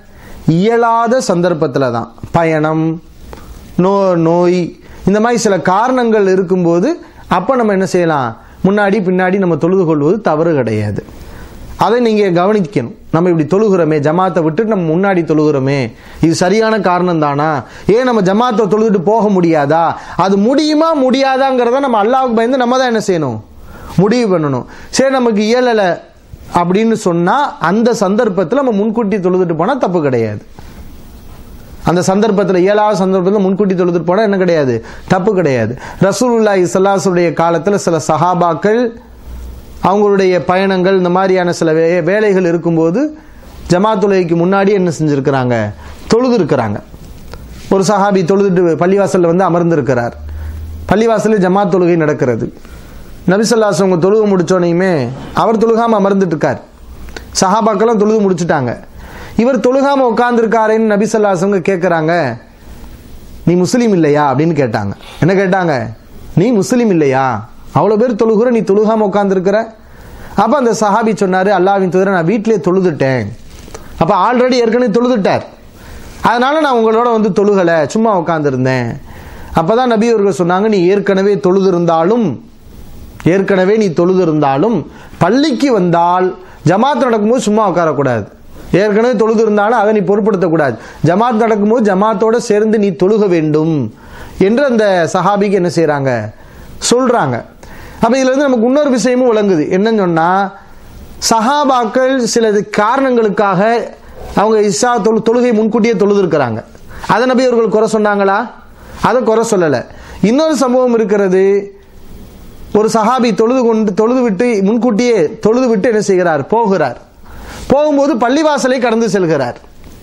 [SPEAKER 2] இயலாத சந்தர்ப்பத்தில் தான் பயணம் நோ நோய் இந்த மாதிரி சில காரணங்கள் இருக்கும்போது அப்போ நம்ம என்ன செய்யலாம் முன்னாடி பின்னாடி நம்ம தொழுது கொள்வது தவறு கிடையாது அதை நீங்க கவனிக்கணும் நம்ம இப்படி தொழுகிறோமே ஜமாத்தை விட்டு நம்ம முன்னாடி தொழுகிறோமே இது சரியான காரணம் தானா ஏன் நம்ம ஜமாத்தை தொழுதுட்டு போக முடியாதா அது முடியுமா முடியாதாங்கிறத நம்ம அல்லாவுக்கு பயந்து நம்ம தான் என்ன செய்யணும் முடிவு பண்ணணும் சரி நமக்கு இயலலை அப்படின்னு சொன்னா அந்த சந்தர்ப்பத்தில் நம்ம முன்கூட்டி தொழுதுட்டு போனா தப்பு கிடையாது அந்த சந்தர்ப்பத்தில் இயலாத சந்தர்ப்பத்தில் முன்கூட்டி தொழுதுட்டு போனா என்ன கிடையாது தப்பு கிடையாது ரசூலுல்லாஹி ஸல்லல்லாஹுடைய காலத்தில் சில சஹாபாக்கள் அவங்களுடைய பயணங்கள் இந்த மாதிரியான சில வே- வேலைகள் இருக்கும்போது ஜமாத் தொழுகைக்கு முன்னாடி என்ன செஞ்சிருக்கிறாங்க தொழுது இருக்கிறாங்க ஒரு சஹாபி தொழுதுட்டு பள்ளிவாசல்ல வந்து அமர்ந்திருக்கிறார் பள்ளிவாசலில் ஜமாத் தொழுகை நடக்கிறது நபிசல்லாஸ் அவங்க தொழுக முடிச்சோனையுமே அவர் தொழுகாம அமர்ந்துட்டு இருக்கார் சஹாபாக்கெல்லாம் தொழுது முடிச்சுட்டாங்க இவர் தொழுகாம உட்கார்ந்துருக்காருன்னு நபிசல்லாசவங்க கேட்குறாங்க நீ முஸ்லீம் இல்லையா அப்படின்னு கேட்டாங்க என்ன கேட்டாங்க நீ முஸ்லீம் இல்லையா அவ்வளோ பேர் தொழுகிற நீ தொழுகாம உட்காந்துருக்கிற அப்போ அந்த சஹாபி சொன்னாரு அல்லாவின் தூதரை நான் வீட்டிலே தொழுதுட்டேன் அப்போ ஆல்ரெடி ஏற்கனவே தொழுதுட்டார் அதனால நான் உங்களோட வந்து தொழுகலை சும்மா உட்காந்துருந்தேன் அப்பதான் நபி அவர்கள் சொன்னாங்க நீ ஏற்கனவே தொழுதிருந்தாலும் ஏற்கனவே நீ தொழுது இருந்தாலும் பள்ளிக்கு வந்தால் ஜமாத் நடக்கும்போது சும்மா உட்காரக்கூடாது ஏற்கனவே தொழுது இருந்தாலும் அதை நீ பொருட்படுத்தக்கூடாது ஜமாத் நடக்கும்போது ஜமாத்தோட சேர்ந்து நீ தொழுக வேண்டும் என்று அந்த சஹாபிக்கு என்ன செய்றாங்க சொல்றாங்க அப்ப இதுல இருந்து நமக்கு இன்னொரு விஷயமும் விளங்குது என்னன்னு சொன்னா சஹாபாக்கள் சில காரணங்களுக்காக அவங்க இஷா தொழு தொழுகை முன்கூட்டியே தொழுது இருக்கிறாங்க அதை நபி அவர்கள் குறை சொன்னாங்களா அதை குறை சொல்லல இன்னொரு சம்பவம் இருக்கிறது ஒரு சஹாபி தொழுது கொண்டு தொழுது விட்டு முன்கூட்டியே தொழுது விட்டு என்ன செய்கிறார் போகிறார் போகும்போது பள்ளிவாசலை கடந்து செல்கிறார்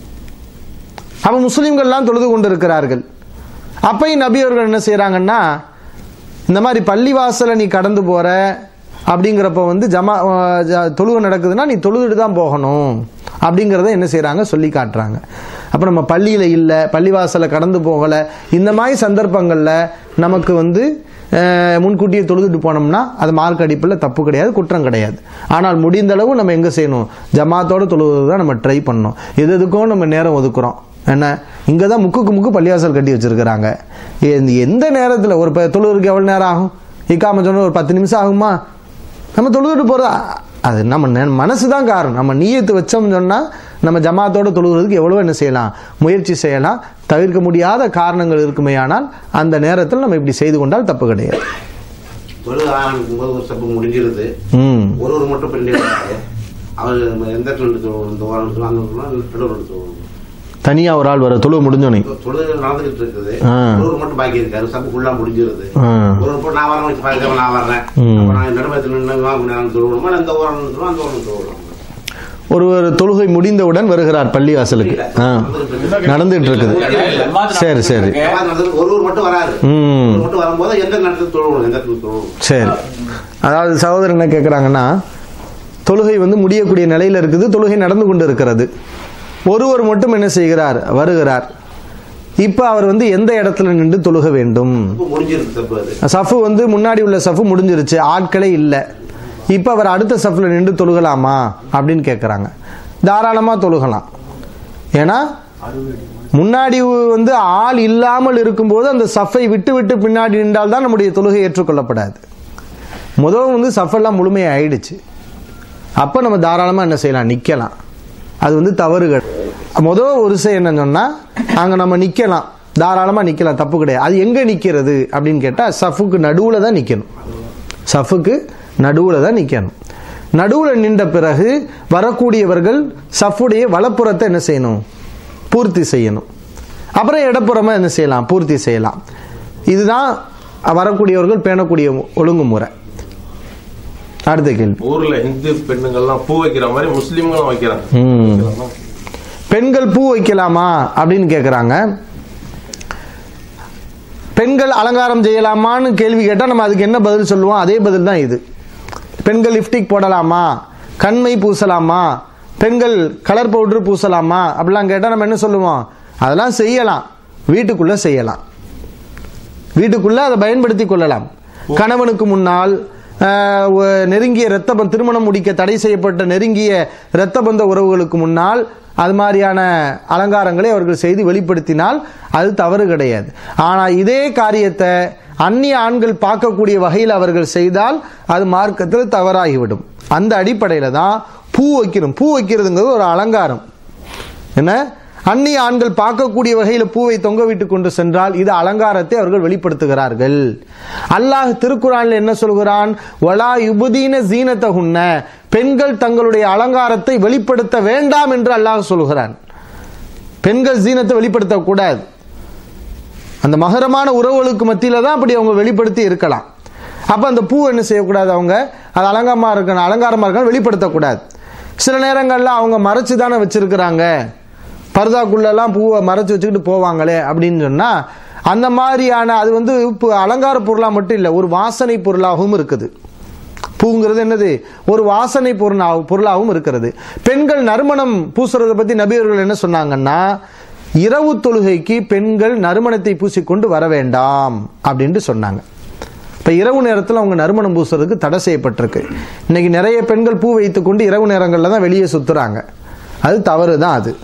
[SPEAKER 2] அப்ப முஸ்லிம்கள்லாம் தொழுது கொண்டிருக்கிறார்கள் அப்பையும் நபி அவர்கள் என்ன செய்றாங்கன்னா இந்த மாதிரி பள்ளிவாசலை நீ கடந்து போற அப்படிங்கிறப்ப வந்து ஜமா அஹ் ஜ- தொழுகை நடக்குதுன்னா நீ தொழுதுட்டு தான் போகணும் அப்படிங்கிறத என்ன செய்றாங்க சொல்லி காட்டுறாங்க அப்ப நம்ம பள்ளியில இல்ல பள்ளிவாசல கடந்து போகல இந்த மாதிரி சந்தர்ப்பங்கள்ல நமக்கு வந்து அஹ், முன்கூட்டியே தொழுதுட்டு போனோம்னா அது மார்க் அடிப்பில் தப்பு கிடையாது குற்றம் கிடையாது ஆனால் முடிந்த அளவு நம்ம எங்க செய்யணும் ஜமாத்தோட தொழுவது தான் நம்ம ட்ரை பண்ணணும் எது எதுக்கும் நம்ம நேரம் ஒதுக்குறோம் என்ன இங்க தான் முக்குக்கு முக்கு பள்ளிவாசல் கட்டி வச்சிருக்கிறாங்க இந்த- எந்த நேரத்தில் ஒரு ப- தொழுவதுக்கு எவ்வளவு நேரம் ஆகும் இக்காம சொன்ன ஒரு பத்து நிமிஷம் ஆகுமா நம்ம தொழுதுட்டு போறதா அது நம்ம நெ- மனசு தான் காரணம் நம்ம நீயத்து வச்சோம்னு சொன்னா நம்ம ஜமாத்தோட தொழுகிறதுக்கு எவ்வளவு என்ன செய்யலாம் முயற்சி செய்யலாம் தவிர்க்க முடியாத காரணங்கள் இருக்குமே ஆனால் அந்த நேரத்தில் நம்ம இப்படி செய்து கொண்டால் தப்பு கிடையாது
[SPEAKER 10] தொழுது ஆரம்பிக்கும் போது ஒரு சப்பு முடிஞ்சிருது
[SPEAKER 2] ம்
[SPEAKER 10] ஒருவர் மட்டும் பின்னாடி அவர் எந்த இடத்துல இருந்து தொழுவணும் இந்த ஓரம் இருந்து அந்த நடுவில் எடுத்து தொழுவணும்
[SPEAKER 2] தனியா ஒரு ஆள் வர தொழுவு முடிஞ்சோனே
[SPEAKER 10] தொழுது நடந்துகிட்டு இருக்குது
[SPEAKER 2] ஆ.
[SPEAKER 10] ஒருவர் மட்டும் பாக்கி இருக்காரு சப்பு ஃபுல்லா முடிஞ்சிருது
[SPEAKER 2] ஆ.
[SPEAKER 10] ஒரு போட்டு நான் வரேன் வச்சு பாருங்க நான் வர்றேன்
[SPEAKER 2] ம்.
[SPEAKER 10] அப்ப நான் நடுமத்தில் நின்று வாங்க நேரம் தொழுவணுமா இல்ல இந்த ஓரம் நிறுத்துவோம் அந்த ஓரம் தொழுவணும்
[SPEAKER 2] ஒருவர் தொழுகை முடிந்தவுடன் வருகிறார் பள்ளிவாசலுக்கு ஆ. நடந்துட்டு இருக்குது சரி சரி
[SPEAKER 10] ஒருவர் மட்டும் வராரு
[SPEAKER 2] ம்
[SPEAKER 10] ஒருவர் மட்டும் வரும்போது எந்த நேரத்தில் தொழுவணும் எந்த இடத்துல தொழுவணும்
[SPEAKER 2] சரி அதாவது சகோதரர் என்ன கேட்குறாங்கன்னா தொழுகை வந்து முடியக்கூடிய நிலையில இருக்குது தொழுகை நடந்து கொண்டு இருக்கிறது ஒருவர் மட்டும் என்ன செய்கிறார் வருகிறார் இப்ப அவர் வந்து எந்த இடத்துல நின்று தொழுக வேண்டும்
[SPEAKER 10] இப்ப முடிஞ்சிருக்கு தப்பு அது
[SPEAKER 2] சஃபு வந்து முன்னாடி உள்ள சஃபு முடிஞ்சிருச்சு ஆட்களே இல்லை இப்ப அவர் அடுத்த சஃப்ல நின்று தொழுகலாமா அப்படின்னு கேட்குறாங்க தாராளமா தொழுகலாம் ஏன்னா முன்னாடி வந்து ஆள் இல்லாமல் இருக்கும்போது அந்த சஃபை விட்டு விட்டு பின்னாடி நின்றால் தான் நம்முடைய தொழுகை ஏற்றுக்கொள்ளப்படாது முதல் வந்து சஃபெல்லாம் முழுமையாக ஆயிடுச்சு அப்ப நம்ம தாராளமா என்ன செய்யலாம் நிக்கலாம் அது வந்து தவறுகள் முதல் ஒரு விஷயம் என்ன சொன்னா அங்க நம்ம நிக்கலாம் தாராளமா நிக்கலாம் தப்பு கிடையாது அது எங்க நிக்கிறது அப்படின்னு கேட்டா சஃபுக்கு நடுவுல தான் நிக்கணும் சஃபுக்கு நடுவுல தான் நிக்கணும் நடுவுல நின்ற பிறகு வரக்கூடியவர்கள் சஃபுடைய வலப்புறத்தை என்ன செய்யணும் பூர்த்தி செய்யணும் அப்புறம் இடப்புறமா என்ன செய்யலாம் பூர்த்தி செய்யலாம் இதுதான் வரக்கூடியவர்கள் பேணக்கூடிய ஒழுங்குமுறை அடுத்த கேள்வி
[SPEAKER 11] ஊர்ல இந்து பெண்ணுங்கள்லாம் பூ வைக்கிற மாதிரி முஸ்லீம்களும் வைக்கிறாங்க
[SPEAKER 2] ம். பெண்கள் பூ வைக்கலாமா அப்படின்னு கேக்குறாங்க பெண்கள் அலங்காரம் செய்யலாமான்னு கேள்வி கேட்டா நம்ம அதுக்கு என்ன பதில் சொல்லுவோம் அதே பதில் தான் இது பெண்கள் லிப்டிக் போடலாமா கண்மை பூசலாமா பெண்கள் கலர் பவுடர் பூசலாமா அப்படிலாம் கேட்டா நம்ம என்ன சொல்லுவோம் அதெல்லாம் செய்யலாம் வீட்டுக்குள்ள செய்யலாம் வீட்டுக்குள்ள அதை பயன்படுத்தி கொள்ளலாம் கணவனுக்கு முன்னால் ஆஹ், ஒ- நெருங்கிய இரத்த பந்த- திருமணம் முடிக்க தடை செய்யப்பட்ட நெருங்கிய இரத்த பந்த உறவுகளுக்கு முன்னால் அது மாதிரியான அலங்காரங்களை அவர்கள் செய்து வெளிப்படுத்தினால் அது தவறு கிடையாது ஆனா இதே காரியத்தை அந்நிய ஆண்கள் பார்க்கக்கூடிய வகையில் அவர்கள் செய்தால் அது மார்க்கத்தில் தவறாகிவிடும் அந்த அடிப்படையில தான் பூ வைக்கணும் பூ வைக்கிறதுங்கிறது ஒரு அலங்காரம் என்ன அந்நிய ஆண்கள் பார்க்கக்கூடிய வகையில் பூவை தொங்க விட்டு கொண்டு சென்றால் இது அலங்காரத்தை அவர்கள் வெளிப்படுத்துகிறார்கள் அல்லாஹ் திருக்குறான்ல என்ன சொல்கிறான் வலா யுபதீன ஜீனத்தகுன்ன பெண்கள் தங்களுடைய அலங்காரத்தை வெளிப்படுத்த வேண்டாம் என்று அல்லாஹ் சொல்கிறான் பெண்கள் ஜீனத்தை வெளிப்படுத்தக்கூடாது அந்த மகரமான உறவுகளுக்கு மத்தியில தான் அப்படி அவங்க வெளிப்படுத்தி இருக்கலாம் அப்ப அந்த பூ என்ன செய்யக்கூடாது அவங்க அது அலங்காரமா இருக்கணும் அலங்காரமா இருக்கணும் வெளிப்படுத்தக்கூடாது சில நேரங்கள்ல அவங்க மறைச்சு தானே வச்சிருக்கிறாங்க பர்தாக்குள்ளெல்லாம் பூவை மறைச்சு வச்சுக்கிட்டு போவாங்களே அப்படின்னு சொன்னா அந்த மாதிரியான அது வந்து இப்போ அலங்கார பொருளா மட்டும் இல்லை ஒரு வாசனை பொருளாகவும் இருக்குது பூங்கிறது என்னது ஒரு வாசனை பொருளா பொருளாகவும் இருக்கிறது பெண்கள் நறுமணம் பூசுறதை பத்தி நபியர்கள் என்ன சொன்னாங்கன்னா இரவு தொழுகைக்கு பெண்கள் நறுமணத்தை பூசிக்கொண்டு வர வேண்டாம் அப்படின்ட்டு சொன்னாங்க இப்ப இரவு நேரத்தில் அவங்க நறுமணம் பூசுறதுக்கு தடை செய்யப்பட்டிருக்கு இன்னைக்கு நிறைய பெண்கள் பூ வைத்துக்கொண்டு இரவு நேரங்கள்ல தான் வெளியே சுத்துறாங்க அது தவறு தான் அது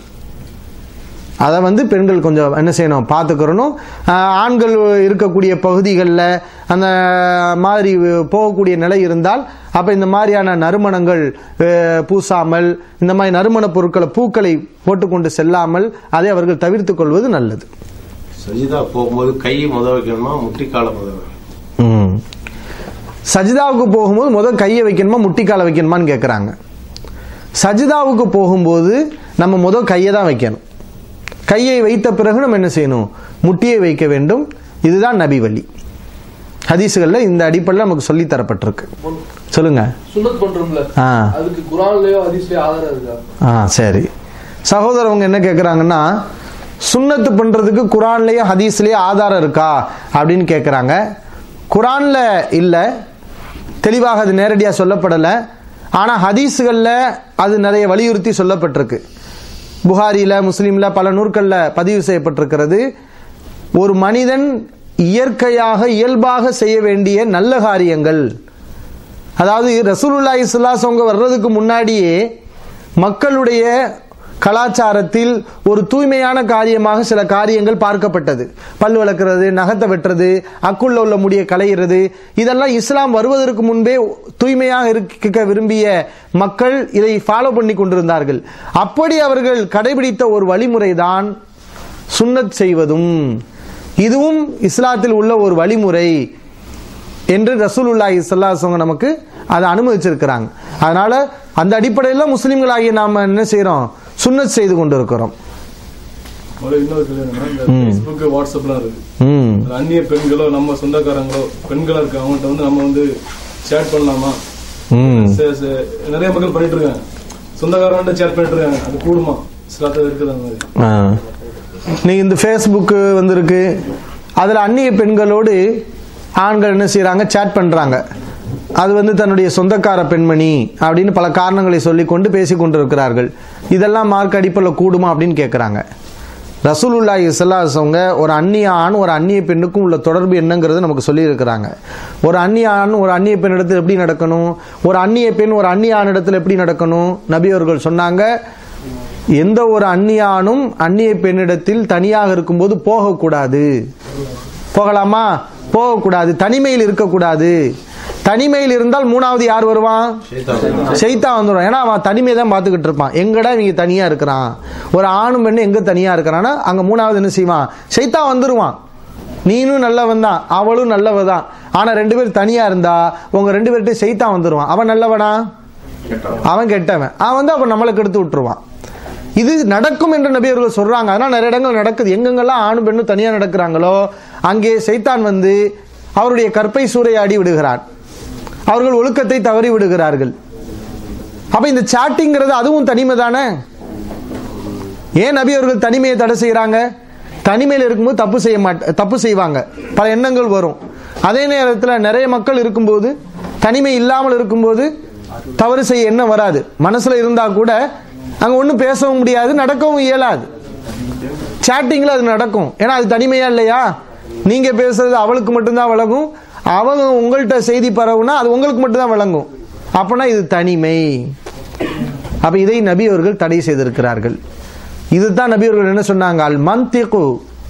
[SPEAKER 2] அதை வந்து பெண்கள் கொஞ்சம் என்ன செய்யணும் பார்த்துக்கிறணும் ஆஹ் ஆண்கள் இருக்கக்கூடிய பகுதிகளில் அந்த மாதிரி போகக்கூடிய நிலை இருந்தால் அப்போ இந்த மாதிரியான நறுமணங்கள் அஹ், பூசாமல் இந்த மாதிரி நறுமண பொருட்களை பூக்களை போட்டுக்கொண்டு செல்லாமல் அதை அவர்கள் தவிர்த்துக் கொள்வது நல்லது
[SPEAKER 11] சஜிதா போகும்போது கை முத வைக்கணுமா முட்டிக்கால முத வைக்கணுமா
[SPEAKER 2] ம். சஜிதாவுக்கு போகும்போது முதல் கையை வைக்கணுமா முட்டிக்கால வைக்கணுமான்னு கேட்குறாங்க சஜிதாவுக்கு போகும்போது நம்ம முதல் கையை தான் வைக்கணும் கையை வைத்த பிறகு நம்ம என்ன செய்யணும் முட்டியை வைக்க வேண்டும் இதுதான் நபி வழி ஹதீஸுகள்ல இந்த அடிப்படையில் நமக்கு சொல்லி தரப்பட்டிருக்கு சொல்லுங்க
[SPEAKER 12] சுன்னத் பண்றோம்ல
[SPEAKER 2] ஆ.
[SPEAKER 12] அதுக்கு குரான்லயோ ஹதீஸ்லயோ ஆதாரம் இருக்கா
[SPEAKER 2] ஆ சரி சகோதரர் அவங்க என்ன கேட்குறாங்கன்னா சுன்னத்து பண்றதுக்கு குரான்லயே ஹதீஸ்லயே ஆதாரம் இருக்கா அப்படின்னு கேட்குறாங்க குரான்ல இல்லை தெளிவாக அது நேரடியாக சொல்லப்படலை ஆனால் ஹதீஸுகளில் அது நிறைய வலியுறுத்தி சொல்லப்பட்டிருக்கு புகாரில முஸ்லீம்ல பல நூற்கள்ல பதிவு செய்யப்பட்டிருக்கிறது ஒரு மனிதன் இயற்கையாக இயல்பாக செய்ய வேண்டிய நல்ல காரியங்கள் அதாவது ரசூலுல்லாஹி ஸல்லல்லாஹு அவங்க வர்றதுக்கு முன்னாடியே மக்களுடைய கலாச்சாரத்தில் ஒரு தூய்மையான காரியமாக சில காரியங்கள் பார்க்கப்பட்டது பல் வளர்க்கிறது நகத்தை வெட்டுறது அக்குள்ள உள்ள முடியை களையிறது இதெல்லாம் இஸ்லாம் வருவதற்கு முன்பே தூய்மையாக இருக்க விரும்பிய மக்கள் இதை ஃபாலோ பண்ணி கொண்டிருந்தார்கள் அப்படி அவர்கள் கடைபிடித்த ஒரு வழிமுறை தான் சுன்னத் செய்வதும் இதுவும் இஸ்லாத்தில் உள்ள ஒரு வழிமுறை என்று ரசூலுல்லாஹி ஸல்லல்லாஹு அலைஹி நமக்கு அதை அனுமதிச்சிருக்கிறாங்க அதனால அந்த அடிப்படையில் முஸ்லிம்களாகிய நாம என்ன செய்றோம் சுன்னத் செய்து கொண்டிருக்கிறோம்
[SPEAKER 3] முதல்ல இன்னொரு கேள்வி என்னன்னா இந்த
[SPEAKER 2] ம்.
[SPEAKER 3] Facebook வாட்ஸ்அப்லாம் இருக்கு
[SPEAKER 2] ம்
[SPEAKER 3] அதுல அந்நிய பெண்களோ நம்ம சொந்தக்காரங்களோ பெண்களா இருக்கு அவங்கள்ட்ட வந்து நம்ம வந்து சேட் பண்ணலாமா
[SPEAKER 2] ம்
[SPEAKER 3] சே- சே- நிறைய மக்கள் பண்ணிட்டு இருக்காங்க சொந்தக்காரங்க சேட் பண்ணிட்டு இருக்காங்க அது கூடுமா சிலாத்த இருக்குது அந்த மாதிரி
[SPEAKER 2] ஆ. நீங்க இந்த ஃபேஸ்புக்கு வந்திருக்கு அதுல அந்நிய பெண்களோடு ஆண்கள் என்ன செய்றாங்க சேட் பண்றாங்க அது வந்து தன்னுடைய சொந்தக்கார பெண்மணி அப்படின்னு பல காரணங்களை சொல்லிக்கொண்டு பேசிக் கொண்டிருக்கிறார்கள் இதெல்லாம் மார்க் அடிப்பில் கூடுமா அப்படின்னு கேட்குறாங்க ரசூலுல்லாஹி ஸல்லல்லாஹு அவங்க ஒரு அந்நிய ஆண் ஒரு அந்நிய பெண்ணுக்கும் உள்ள தொடர்பு என்னங்கிறது நமக்கு சொல்லியிருக்கிறாங்க ஒரு அந்நிய ஆண் ஒரு அந்நிய பெண்ணிடத்தில் எப்படி நடக்கணும் ஒரு அந்நிய பெண் ஒரு அந்நிய ஆணிடத்தில் எப்படி நடக்கணும் நபி அவர்கள் சொன்னாங்க எந்த ஒரு அந்நிய ஆணும் அந்நிய பெண்ணிடத்தில் தனியாக இருக்கும்போது போகக்கூடாது போகலாமா போகக்கூடாது தனிமையில் இருக்கக்கூடாது தனிமையில் இருந்தால் மூணாவது யார் வருவான் செய்தான் வந்துடும் ஏன்னா அவன் தனிமையை தான் பார்த்துக்கிட்டு இருப்பான் எங்கடா இவங்க தனியா இருக்கிறான் ஒரு ஆணும் பெண்ணு எங்க தனியா இருக்கிறான்னா அங்க மூணாவது என்ன செய்வான் செய்தான் வந்துருவான் நீனும் நல்லவன் தான் அவளும் நல்லவ தான் ஆனா ரெண்டு பேரும் தனியா இருந்தா உங்க ரெண்டு பேர்கிட்ட செய்தான் வந்துருவான் அவன் நல்லவனா அவன் கெட்டவன் அவன் வந்து அப்ப நம்மளை கெடுத்து விட்டுருவான் இது நடக்கும் என்று நபி அவர்கள் சொல்றாங்க அதனால நிறைய இடங்கள் நடக்குது எங்கெங்கெல்லாம் ஆணும் பெண்ணும் தனியா நடக்கிறாங்களோ அங்கே சைத்தான் வந்து அவருடைய கற்பை சூறையாடி விடுகிறான் அவர்கள் ஒழுக்கத்தை தவறி விடுகிறார்கள் அப்ப இந்த சாட்டிங்கிறது அதுவும் தனிமை தானே ஏன் நபி அவர்கள் தனிமையை தடை செய்யறாங்க தனிமையில் இருக்கும்போது தப்பு செய்ய மாட்ட தப்பு செய்வாங்க பல எண்ணங்கள் வரும் அதே நேரத்தில் நிறைய மக்கள் இருக்கும்போது தனிமை இல்லாமல் இருக்கும்போது தவறு செய்ய எண்ணம் வராது மனசுல இருந்தா கூட அங்க ஒன்றும் பேசவும் முடியாது நடக்கவும் இயலாது சாட்டிங்ல அது நடக்கும் ஏன்னா அது தனிமையா இல்லையா நீங்க பேசுறது அவளுக்கு மட்டும்தான் விளங்கும் அவங்க உங்கள்கிட்ட செய்தி பரவுனா அது உங்களுக்கு மட்டும்தான் விளங்கும் அப்பனா இது தனிமை அப்ப இதை நபி அவர்கள் தடை செய்திருக்கிறார்கள் இதுதான் நபி அவர்கள் என்ன சொன்னாங்க அல் மந்திகு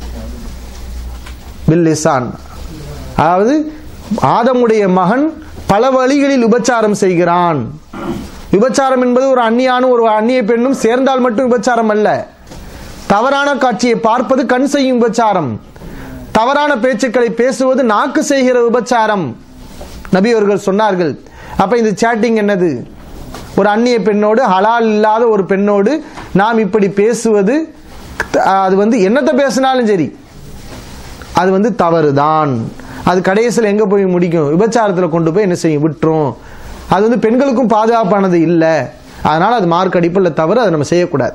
[SPEAKER 2] பில் லிசான் அதாவது ஆதமுடைய மகன் பல வழிகளில் உபச்சாரம் செய்கிறான் விபச்சாரம் என்பது ஒரு அந்நியானும் ஒரு அந்நிய பெண்ணும் சேர்ந்தால் மட்டும் விபச்சாரம் அல்ல தவறான காட்சியை பார்ப்பது கண் செய்யும் விபச்சாரம் தவறான பேச்சுக்களை பேசுவது நாக்கு செய்கிற விபச்சாரம் நபி அவர்கள் சொன்னார்கள் அப்ப இந்த சேட்டிங் என்னது ஒரு அந்நிய பெண்ணோடு ஹலால் இல்லாத ஒரு பெண்ணோடு நாம் இப்படி பேசுவது அது வந்து என்னத்தை பேசினாலும் சரி அது வந்து தவறுதான் அது கடைசியில் எங்க போய் முடிக்கும் விபச்சாரத்தில் கொண்டு போய் என்ன செய்யும் விட்டுரும் அது வந்து பெண்களுக்கும் பாதுகாப்பானது இல்லை அதனால அது மார்க் அடிப்பில் தவறு அதை நம்ம செய்யக்கூடாது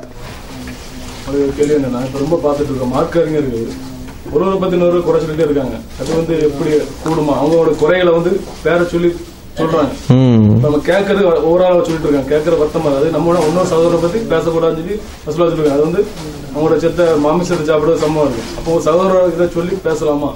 [SPEAKER 3] ஒரு கேள்வி என்னன்னா இப்ப ரொம்ப பார்த்துட்டு இருக்கோம் மார்க் அறிஞர்கள் ஒருவரை பத்தி இன்னொரு குறை சொல்லிட்டே இருக்காங்க அது வந்து எப்படி கூடுமா அவங்களோட குறைகளை வந்து பேர சொல்லி சொல்றாங்க நம்ம கேட்கறது ஒவ்வொரு ஆளா சொல்லிட்டு இருக்காங்க கேட்கற வருத்தமா அதாவது நம்ம இன்னொரு சகோதரரை பத்தி பேசக்கூடாதுன்னு சொல்லி ரசூலா சொல்லிருக்காங்க அது வந்து அவங்களோட செத்த மாமிசத்தை சாப்பிடுறது சமமா இருக்கு அப்போ ஒரு சகோதரர் இதை சொல்லி பேசலாமா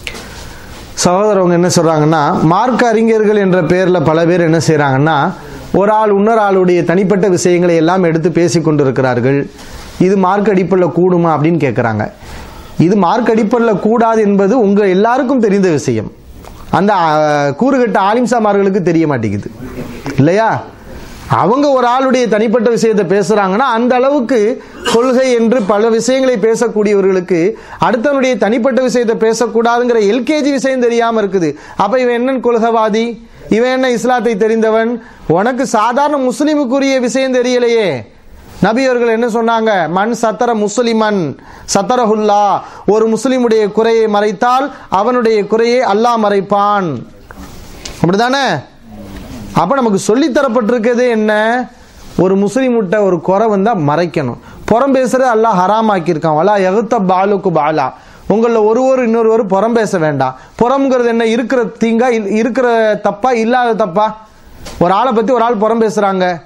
[SPEAKER 2] சகோதரவங்க என்ன சொல்றாங்கன்னா மார்க்க அறிஞர்கள் என்ற பெயர்ல பல பேர் என்ன செய்றாங்கன்னா ஒரு ஆள் இன்னொரு ஆளுடைய தனிப்பட்ட விஷயங்களை எல்லாம் எடுத்து பேசி கொண்டிருக்கிறார்கள் இது மார்க் அடிப்படையில் கூடுமா அப்படின்னு கேட்குறாங்க இது மார்க் அடிப்படையில் கூடாது என்பது உங்க எல்லாருக்கும் தெரிந்த விஷயம் அந்த அஹ், கூறுகட்ட ஆலிம்சாமார்களுக்கு தெரிய மாட்டேங்குது இல்லையா அவங்க ஒரு ஆளுடைய தனிப்பட்ட விஷயத்தை பேசுறாங்கன்னா அந்த அளவுக்கு கொள்கை என்று பல விஷயங்களை பேசக்கூடியவர்களுக்கு அடுத்தவனுடைய தனிப்பட்ட விஷயத்தை பேசக்கூடாதுங்கிற எல்கேஜி விஷயம் தெரியாம இருக்குது அப்ப இவன் என்ன கொள்கைவாதி இவன் என்ன இஸ்லாத்தை தெரிந்தவன் உனக்கு சாதாரண முஸ்லிமுக்குரிய விஷயம் தெரியலையே நபி அவர்கள் என்ன சொன்னாங்க மண் சத்தர முஸ்லிமன் சத்தரஹுல்லா ஒரு முஸ்லிமுடைய குறையை மறைத்தால் அவனுடைய குறையை அல்லாஹ் மறைப்பான் அப்படிதானே அப்ப நமக்கு சொல்லி தரப்பட்டிருக்கிறது என்ன ஒரு முஸ்லீம் விட்ட ஒரு குறை வந்தா மறைக்கணும் புறம் பேசுறது அல்லாஹ் ஹராமாக்கி இருக்கான் வலா எகுத்த பாலுக்கு பாலா உங்கள ஒருவர் இன்னொருவர் புறம் பேச வேண்டாம் புறம்ங்கிறது என்ன இருக்கிற தீங்கா இல்- இருக்கிற தப்பா இல்லாத தப்பா ஒரு ஆளை பத்தி ஒரு ஆள் புறம் பேசுறாங்க